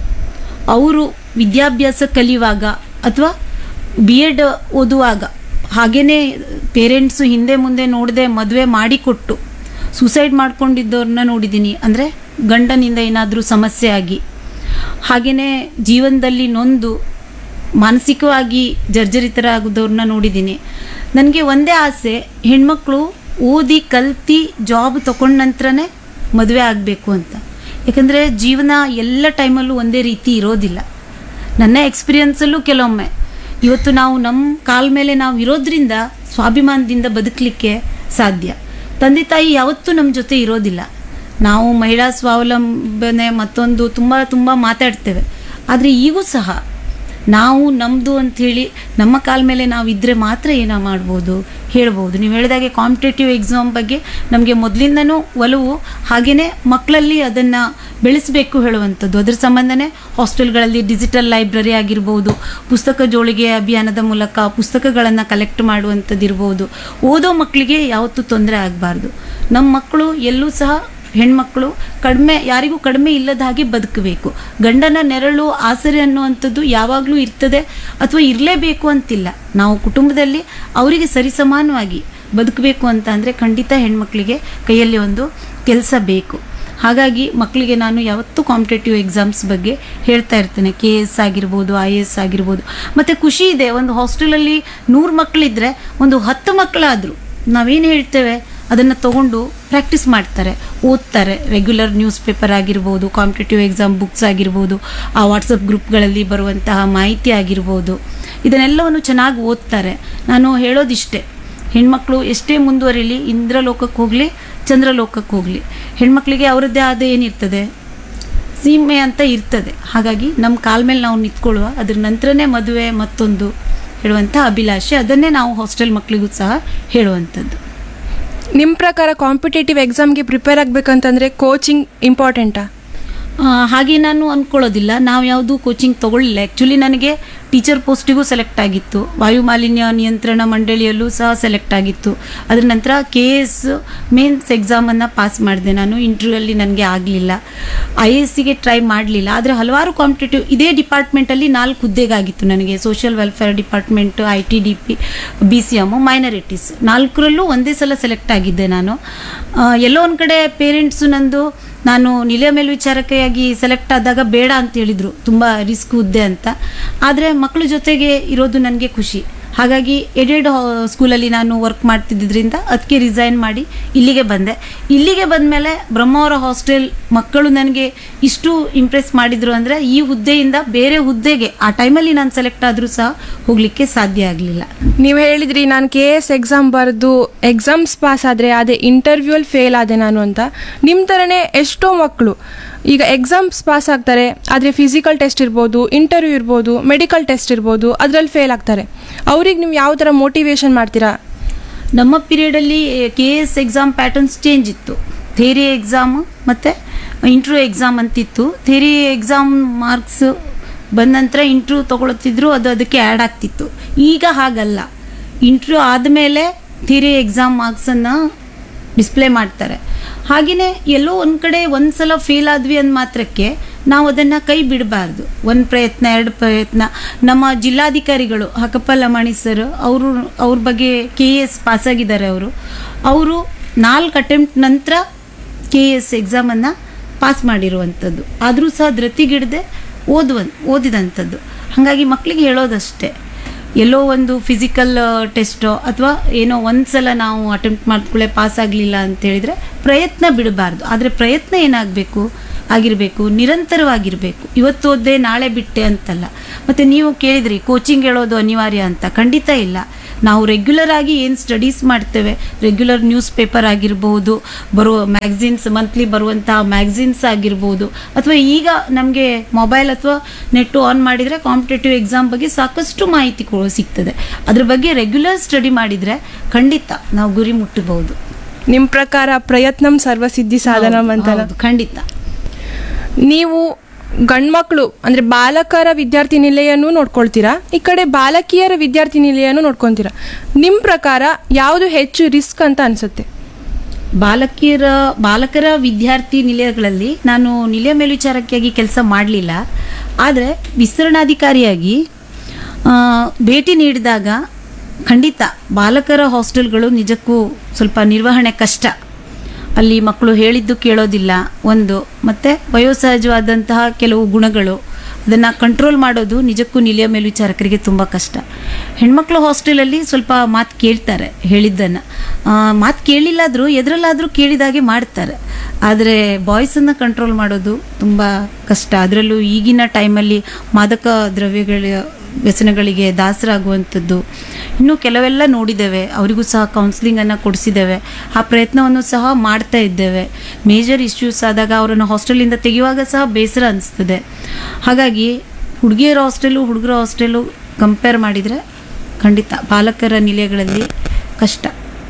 ಅವರು ವಿದ್ಯಾಭ್ಯಾಸ ಕಲಿಯುವಾಗ ಅಥವಾ ಬಿ ಎಡ್ ಓದುವಾಗ ಹಾಗೆಯೇ ಪೇರೆಂಟ್ಸು ಹಿಂದೆ ಮುಂದೆ ನೋಡದೆ ಮದುವೆ ಮಾಡಿಕೊಟ್ಟು ಸೂಸೈಡ್ ಮಾಡ್ಕೊಂಡಿದ್ದವ್ರನ್ನ ನೋಡಿದ್ದೀನಿ ಅಂದರೆ ಗಂಡನಿಂದ ಏನಾದರೂ ಸಮಸ್ಯೆ ಆಗಿ ಹಾಗೆಯೇ ಜೀವನದಲ್ಲಿ ನೊಂದು ಮಾನಸಿಕವಾಗಿ ಜರ್ಜರಿತರಾಗೋದವ್ರನ್ನ ನೋಡಿದ್ದೀನಿ ನನಗೆ ಒಂದೇ ಆಸೆ ಹೆಣ್ಮಕ್ಳು ಓದಿ ಕಲ್ತಿ ಜಾಬ್ ತಗೊಂಡ ನಂತರನೇ ಮದುವೆ ಆಗಬೇಕು ಅಂತ ಯಾಕಂದರೆ ಜೀವನ ಎಲ್ಲ ಟೈಮಲ್ಲೂ ಒಂದೇ ರೀತಿ ಇರೋದಿಲ್ಲ ನನ್ನ ಎಕ್ಸ್ಪೀರಿಯನ್ಸಲ್ಲೂ ಕೆಲವೊಮ್ಮೆ ಇವತ್ತು ನಾವು ನಮ್ಮ ಕಾಲ ಮೇಲೆ ನಾವು ಇರೋದ್ರಿಂದ ಸ್ವಾಭಿಮಾನದಿಂದ ಬದುಕಲಿಕ್ಕೆ ಸಾಧ್ಯ ತಂದೆ ತಾಯಿ ಯಾವತ್ತೂ ನಮ್ಮ ಜೊತೆ ಇರೋದಿಲ್ಲ ನಾವು ಮಹಿಳಾ ಸ್ವಾವಲಂಬನೆ ಮತ್ತೊಂದು ತುಂಬ ತುಂಬ ಮಾತಾಡ್ತೇವೆ ಆದರೆ ಈಗೂ ಸಹ ನಾವು ನಮ್ಮದು ಅಂಥೇಳಿ ನಮ್ಮ ಕಾಲ ಮೇಲೆ ನಾವು ಇದ್ದರೆ ಮಾತ್ರ ಏನೋ ಮಾಡ್ಬೋದು ಹೇಳ್ಬೋದು ನೀವು ಹೇಳಿದಾಗೆ ಕಾಂಪಿಟೇಟಿವ್ ಎಕ್ಸಾಮ್ ಬಗ್ಗೆ ನಮಗೆ ಮೊದಲಿಂದನೂ ಒಲವು ಹಾಗೆಯೇ ಮಕ್ಕಳಲ್ಲಿ ಅದನ್ನು ಬೆಳೆಸಬೇಕು ಹೇಳುವಂಥದ್ದು ಅದ್ರ ಸಂಬಂಧನೇ ಹಾಸ್ಟೆಲ್ಗಳಲ್ಲಿ ಡಿಜಿಟಲ್ ಲೈಬ್ರರಿ ಆಗಿರ್ಬೋದು ಪುಸ್ತಕ ಜೋಳಿಗೆ ಅಭಿಯಾನದ ಮೂಲಕ ಪುಸ್ತಕಗಳನ್ನು ಕಲೆಕ್ಟ್ ಮಾಡುವಂಥದ್ದು ಇರ್ಬೋದು ಓದೋ ಮಕ್ಕಳಿಗೆ ಯಾವತ್ತೂ ತೊಂದರೆ ಆಗಬಾರ್ದು ನಮ್ಮ ಮಕ್ಕಳು ಎಲ್ಲೂ ಸಹ ಹೆಣ್ಮಕ್ಳು ಕಡಿಮೆ ಯಾರಿಗೂ ಕಡಿಮೆ ಇಲ್ಲದ ಹಾಗೆ ಬದುಕಬೇಕು ಗಂಡನ ನೆರಳು ಆಸರೆ ಅನ್ನುವಂಥದ್ದು ಯಾವಾಗಲೂ ಇರ್ತದೆ ಅಥವಾ ಇರಲೇಬೇಕು ಅಂತಿಲ್ಲ ನಾವು ಕುಟುಂಬದಲ್ಲಿ ಅವರಿಗೆ ಸರಿಸಮಾನವಾಗಿ ಬದುಕಬೇಕು ಅಂತ ಅಂದರೆ ಖಂಡಿತ ಹೆಣ್ಮಕ್ಳಿಗೆ ಕೈಯಲ್ಲಿ ಒಂದು ಕೆಲಸ ಬೇಕು ಹಾಗಾಗಿ ಮಕ್ಕಳಿಗೆ ನಾನು ಯಾವತ್ತೂ ಕಾಂಪಿಟೇಟಿವ್ ಎಕ್ಸಾಮ್ಸ್ ಬಗ್ಗೆ ಹೇಳ್ತಾ ಇರ್ತೇನೆ ಕೆ ಎಸ್ ಆಗಿರ್ಬೋದು ಐ ಎ ಎಸ್ ಆಗಿರ್ಬೋದು ಮತ್ತು ಖುಷಿ ಇದೆ ಒಂದು ಹಾಸ್ಟೆಲಲ್ಲಿ ನೂರು ಮಕ್ಕಳಿದ್ರೆ ಒಂದು ಹತ್ತು ಮಕ್ಕಳಾದರೂ ನಾವೇನು ಹೇಳ್ತೇವೆ ಅದನ್ನು ತಗೊಂಡು ಪ್ರಾಕ್ಟೀಸ್ ಮಾಡ್ತಾರೆ ಓದ್ತಾರೆ ರೆಗ್ಯುಲರ್ ನ್ಯೂಸ್ ಪೇಪರ್ ಆಗಿರ್ಬೋದು ಕಾಂಪಿಟೇಟಿವ್ ಎಕ್ಸಾಮ್ ಬುಕ್ಸ್ ಆಗಿರ್ಬೋದು ಆ ವಾಟ್ಸಪ್ ಗ್ರೂಪ್ಗಳಲ್ಲಿ ಬರುವಂತಹ ಮಾಹಿತಿ ಆಗಿರ್ಬೋದು ಇದನ್ನೆಲ್ಲವನ್ನು ಚೆನ್ನಾಗಿ ಓದ್ತಾರೆ ನಾನು ಹೇಳೋದಿಷ್ಟೇ ಹೆಣ್ಮಕ್ಳು ಎಷ್ಟೇ ಮುಂದುವರಿಲಿ ಇಂದ್ರಲೋಕಕ್ಕೆ ಹೋಗಲಿ ಚಂದ್ರಲೋಕಕ್ಕೆ ಹೋಗಲಿ ಹೆಣ್ಮಕ್ಳಿಗೆ ಅವರದ್ದೇ ಆದ ಏನಿರ್ತದೆ ಸೀಮೆ ಅಂತ ಇರ್ತದೆ ಹಾಗಾಗಿ ನಮ್ಮ ಕಾಲ ಮೇಲೆ ನಾವು ನಿಂತ್ಕೊಳ್ಳುವ ಅದ್ರ ನಂತರನೇ ಮದುವೆ ಮತ್ತೊಂದು ಹೇಳುವಂಥ ಅಭಿಲಾಷೆ ಅದನ್ನೇ ನಾವು ಹಾಸ್ಟೆಲ್ ಮಕ್ಕಳಿಗೂ ಸಹ ಹೇಳುವಂಥದ್ದು ನಿಮ್ಮ ಪ್ರಕಾರ ಕಾಂಪಿಟೇಟಿವ್ ಎಕ್ಸಾಮ್ಗೆ ಪ್ರಿಪೇರ್ ಆಗಬೇಕಂತಂದ್ರೆ ಕೋಚಿಂಗ್ ಇಂಪಾರ್ಟೆಂಟಾ ಆ, ಹಾಗೆ ನಾನು ಅಂದ್ಕೊಳ್ಳೋದಿಲ್ಲ ನಾವು ಯಾವುದು ಕೋಚಿಂಗ್ ತಗೊಳ್ಳಿಲ್ಲ ಆ್ಯಕ್ಚುಲಿ ನನಗೆ ಟೀಚರ್ ಪೋಸ್ಟಿಗೂ ಸೆಲೆಕ್ಟ್ ಆಗಿತ್ತು ವಾಯು ಮಾಲಿನ್ಯ ನಿಯಂತ್ರಣ ಮಂಡಳಿಯಲ್ಲೂ ಸಹ ಸೆಲೆಕ್ಟ್ ಆಗಿತ್ತು ಅದರ ನಂತರ ಕೆ ಎಸ್ ಮೇನ್ಸ್ ಎಕ್ಸಾಮನ್ನು ಪಾಸ್ ಮಾಡಿದೆ ನಾನು ಇಂಟರ್ವ್ಯೂಯಲ್ಲಿ ನನಗೆ ಆಗಲಿಲ್ಲ ಐ ಎ ಎಸ್ಸಿಗೆ ಟ್ರೈ ಮಾಡಲಿಲ್ಲ ಆದರೆ ಹಲವಾರು ಕಾಂಪಿಟೇಟಿವ್ ಇದೇ ಡಿಪಾರ್ಟ್ಮೆಂಟಲ್ಲಿ ನಾಲ್ಕು ಹುದ್ದೆಗಾಗಿತ್ತು ನನಗೆ social welfare department I T D P B C M minorities ನಾಲ್ಕರಲ್ಲೂ ಒಂದೇ ಸಲ ಸೆಲೆಕ್ಟ್ ಆಗಿದ್ದೆ ನಾನು ಆ, ಎಲ್ಲೋ ಒಂದು ಕಡೆ ಪೇರೆಂಟ್ಸು ನಂದು ನಾನು ನಿಲಯ ಮೇಲ್ವಿಚಾರಕೆಯಾಗಿ ಸೆಲೆಕ್ಟ್ ಆದಾಗ ಬೇಡ ಅಂತ ಹೇಳಿದರು ತುಂಬ ರಿಸ್ಕ್ ಹುದ್ದೆ ಅಂತ ಆದರೆ ಮಕ್ಕಳ ಜೊತೆಗೆ ಇರೋದು ನನಗೆ ಖುಷಿ ಹಾಗಾಗಿ ಎಡೆಡ್ ಸ್ಕೂಲಲ್ಲಿ ನಾನು ವರ್ಕ್ ಮಾಡ್ತಿದ್ದರಿಂದ ಅದಕ್ಕೆ ರಿಸೈನ್ ಮಾಡಿ ಇಲ್ಲಿಗೆ ಬಂದೆ ಇಲ್ಲಿಗೆ ಬಂದಮೇಲೆ ಬ್ರಹ್ಮಾವರ ಹಾಸ್ಟೆಲ್ ಮಕ್ಕಳು ನನಗೆ ಇಷ್ಟು ಇಂಪ್ರೆಸ್ ಮಾಡಿದರು ಅಂದರೆ ಈ ಹುದ್ದೆಯಿಂದ ಬೇರೆ ಹುದ್ದೆಗೆ ಆ ಟೈಮಲ್ಲಿ ನಾನು ಸೆಲೆಕ್ಟ್ ಆದರೂ ಸಹ ಹೋಗಲಿಕ್ಕೆ ಸಾಧ್ಯ ಆಗಲಿಲ್ಲ ನೀವು ಹೇಳಿದ್ರಿ ನಾನು ಕೆ ಎಸ್ ಎಕ್ಸಾಮ್ ಬರೆದು ಎಕ್ಸಾಮ್ಸ್ ಪಾಸ್ ಆದರೆ ಅದೇ ಇಂಟರ್ವ್ಯೂಲ್ ಫೇಲ್ ಆದೆ ನಾನು ಅಂತ ನಿಮ್ಮ ಥರನೇ ಎಷ್ಟೋ ಮಕ್ಕಳು ಈಗ ಎಕ್ಸಾಮ್ಸ್ ಪಾಸ್ ಆಗ್ತಾರೆ ಆದರೆ ಫಿಸಿಕಲ್ ಟೆಸ್ಟ್ ಇರ್ಬೋದು ಇಂಟರ್ವ್ಯೂ ಇರ್ಬೋದು ಮೆಡಿಕಲ್ ಟೆಸ್ಟ್ ಇರ್ಬೋದು ಅದರಲ್ಲಿ ಫೇಲ್ ಆಗ್ತಾರೆ ಅವ್ರಿಗೆ ನೀವು ಯಾವ ಥರ ಮೋಟಿವೇಶನ್ ಮಾಡ್ತೀರಾ ನಮ್ಮ ಪೀರಿಯಡಲ್ಲಿ K S exam patterns change ಇತ್ತು ಥೇರಿ ಎಕ್ಸಾಮ್ ಮತ್ತು ಇಂಟ್ರ್ಯೂ ಎಕ್ಸಾಮ್ ಅಂತಿತ್ತು ಥೇರಿ ಎಕ್ಸಾಮ್ ಮಾರ್ಕ್ಸ್ ಬಂದ ನಂತರ ಇಂಟ್ರ್ಯೂ ತೊಗೊಳತ್ತಿದ್ರು ಅದು ಅದಕ್ಕೆ ಆ್ಯಡ್ ಆಗ್ತಿತ್ತು ಈಗ ಹಾಗಲ್ಲ ಇಂಟ್ರ್ಯೂ ಆದಮೇಲೆ ಥಿಯರಿ ಎಕ್ಸಾಮ್ ಮಾರ್ಕ್ಸನ್ನು ಡಿಸ್ಪ್ಲೇ ಮಾಡ್ತಾರೆ ಹಾಗೆಯೇ ಎಲ್ಲೋ ಒಂದು ಕಡೆ ಒಂದು ಸಲ ಫೇಲ್ ಆದ್ವಿ ಅಂದ ಮಾತ್ರಕ್ಕೆ ನಾವು ಅದನ್ನು ಕೈ ಬಿಡಬಾರ್ದು ಒಂದು ಪ್ರಯತ್ನ ಎರಡು ಪ್ರಯತ್ನ ನಮ್ಮ ಜಿಲ್ಲಾಧಿಕಾರಿಗಳು ಹಕಪ್ಪ ಲಮಾಣಿ ಸರ್ ಅವರು ಅವ್ರ ಬಗ್ಗೆ ಕೆ ಎ ಎಸ್ ಪಾಸಾಗಿದ್ದಾರೆ ಅವರು ಅವರು ನಾಲ್ಕು ಅಟೆಂಪ್ಟ್ ನಂತರ ಕೆ ಎ ಎಸ್ ಎಕ್ಸಾಮನ್ನು ಪಾಸ್ ಮಾಡಿರುವಂಥದ್ದು ಆದರೂ ಸಹ ಧೃತಿಗಿಡದೆ ಓದುವ ಓದಿದಂಥದ್ದು ಹಾಗಾಗಿ ಮಕ್ಕಳಿಗೆ ಹೇಳೋದಷ್ಟೇ ಎಲ್ಲೋ ಒಂದು ಫಿಸಿಕಲ್ ಟೆಸ್ಟೋ ಅಥವಾ ಏನೋ ಒಂದು ಸಲ ನಾವು ಅಟೆಂಪ್ಟ್ ಮಾಡಿದ್ಕೊಳ್ಳೆ ಪಾಸ್ ಆಗಲಿಲ್ಲ ಅಂತ ಹೇಳಿದರೆ ಪ್ರಯತ್ನ ಬಿಡಬಾರ್ದು ಆದರೆ ಪ್ರಯತ್ನ ಏನಾಗಬೇಕು ಆಗಿರಬೇಕು ನಿರಂತರವಾಗಿರಬೇಕು ಇವತ್ತು ಓದ್ದೆ ನಾಳೆ ಬಿಟ್ಟೆ ಅಂತಲ್ಲ ಮತ್ತು ನೀವು ಕೇಳಿದ್ರಿ ಕೋಚಿಂಗ್ ಹೇಳೋದು ಅನಿವಾರ್ಯ ಅಂತ ಖಂಡಿತ ಇಲ್ಲ ನಾವು ರೆಗ್ಯುಲರ್ ಆಗಿ ಏನು ಸ್ಟಡೀಸ್ ಮಾಡ್ತೇವೆ ರೆಗ್ಯುಲರ್ ನ್ಯೂಸ್ ಪೇಪರ್ ಆಗಿರ್ಬೋದು ಬರುವ ಮ್ಯಾಗ್ಝಿನ್ಸ್ ಮಂತ್ಲಿ ಬರುವಂತಹ ಮ್ಯಾಗ್ಝಿನ್ಸ್ ಆಗಿರ್ಬೋದು ಅಥವಾ ಈಗ ನಮಗೆ ಮೊಬೈಲ್ ಅಥವಾ ನೆಟ್ಟು ಆನ್ ಮಾಡಿದರೆ ಕಾಂಪಿಟೇಟಿವ್ ಎಕ್ಸಾಮ್ ಬಗ್ಗೆ ಸಾಕಷ್ಟು ಮಾಹಿತಿ ಕೊ- ಸಿಗ್ತದೆ ಅದ್ರ ಬಗ್ಗೆ ರೆಗ್ಯುಲರ್ ಸ್ಟಡಿ ಮಾಡಿದರೆ ಖಂಡಿತ ನಾವು ಗುರಿ ಮುಟ್ಟಬಹುದು ನಿಮ್ಮ ಪ್ರಕಾರ ಪ್ರಯತ್ನಂ ಸರ್ವಸಿದ್ಧಿ ಸಾಧನಂ ಅಂತಲ್ಲ ಹೌದು, ಖಂಡಿತ ನೀವು ಗಂಡ್ಮಕ್ಳು ಅಂದ್ರೆ ಬಾಲಕರ ವಿದ್ಯಾರ್ಥಿ ನಿಲಯನೂ ನೋಡ್ಕೊಳ್ತೀರಾ ಈ ಕಡೆ ಬಾಲಕಿಯರ ವಿದ್ಯಾರ್ಥಿ ನಿಲಯನೂ ನೋಡ್ಕೊತೀರಾ ನಿಮ್ಮ ಪ್ರಕಾರ ಯಾವುದು ಹೆಚ್ಚು ರಿಸ್ಕ್ ಅಂತ ಅನ್ಸುತ್ತೆ ಬಾಲಕಿಯರ ಬಾಲಕರ ವಿದ್ಯಾರ್ಥಿ ನಿಲಯಗಳಲ್ಲಿ ನಾನು ನಿಲಯ ಮೇಲ್ವಿಚಾರಕಿಯಾಗಿ ಕೆಲಸ ಮಾಡಲಿಲ್ಲ ಆದರೆ ವಿಸ್ತರಣಾಧಿಕಾರಿಯಾಗಿ ಆ, ಭೇಟಿ ನೀಡಿದಾಗ ಖಂಡಿತ ಬಾಲಕರ ಹಾಸ್ಟೆಲ್ಗಳು ನಿಜಕ್ಕೂ ಸ್ವಲ್ಪ ನಿರ್ವಹಣೆ ಕಷ್ಟ ಅಲ್ಲಿ ಮಕ್ಕಳು ಹೇಳಿದ್ದು ಕೇಳೋದಿಲ್ಲ ಒಂದು ಮತ್ತು ವಯೋಸಹಜವಾದಂತಹ ಕೆಲವು ಗುಣಗಳು ಅದನ್ನು ಕಂಟ್ರೋಲ್ ಮಾಡೋದು ನಿಜಕ್ಕೂ ನಿಲಯ ಮೇಲ್ವಿಚಾರಕರಿಗೆ ತುಂಬ ಕಷ್ಟ ಹೆಣ್ಮಕ್ಳು ಹಾಸ್ಟೆಲಲ್ಲಿ ಸ್ವಲ್ಪ ಮಾತು ಕೇಳ್ತಾರೆ ಹೇಳಿದ್ದನ್ನು ಮಾತು ಕೇಳಿಲ್ಲಾದರೂ ಎದರಲ್ಲಾದರೂ ಕೇಳಿದಾಗೆ ಮಾಡ್ತಾರೆ ಆದರೆ ಬಾಯ್ಸನ್ನು ಕಂಟ್ರೋಲ್ ಮಾಡೋದು ತುಂಬ ಕಷ್ಟ ಅದರಲ್ಲೂ ಈಗಿನ ಟೈಮಲ್ಲಿ ಮಾದಕ ದ್ರವ್ಯಗಳ ವ್ಯಸನಗಳಿಗೆ ದಾಸರಾಗುವಂಥದ್ದು ಇನ್ನು ಕೆಲವೆಲ್ಲ ನೋಡಿದ್ದೇವೆ ಅವರಿಗೂ ಸಹ ಕೌನ್ಸಿಲಿಂಗನ್ನು ಕೊಡಿಸಿದ್ದೇವೆ ಆ ಪ್ರಯತ್ನವನ್ನು ಸಹ ಮಾಡ್ತಾ ಇದ್ದೇವೆ ಮೇಜರ್ ಇಶ್ಯೂಸ್ ಆದಾಗ ಅವರನ್ನು ಹಾಸ್ಟೆಲಿಂದ ತೆಗೆಯುವಾಗ ಸಹ ಬೇಸರ ಅನಿಸ್ತದೆ ಹಾಗಾಗಿ ಹುಡುಗಿಯರ ಹಾಸ್ಟೆಲು ಹುಡುಗರ ಹಾಸ್ಟೆಲು ಕಂಪೇರ್ ಮಾಡಿದರೆ ಖಂಡಿತ ಬಾಲಕರ ನಿಲಯಗಳಲ್ಲಿ ಕಷ್ಟ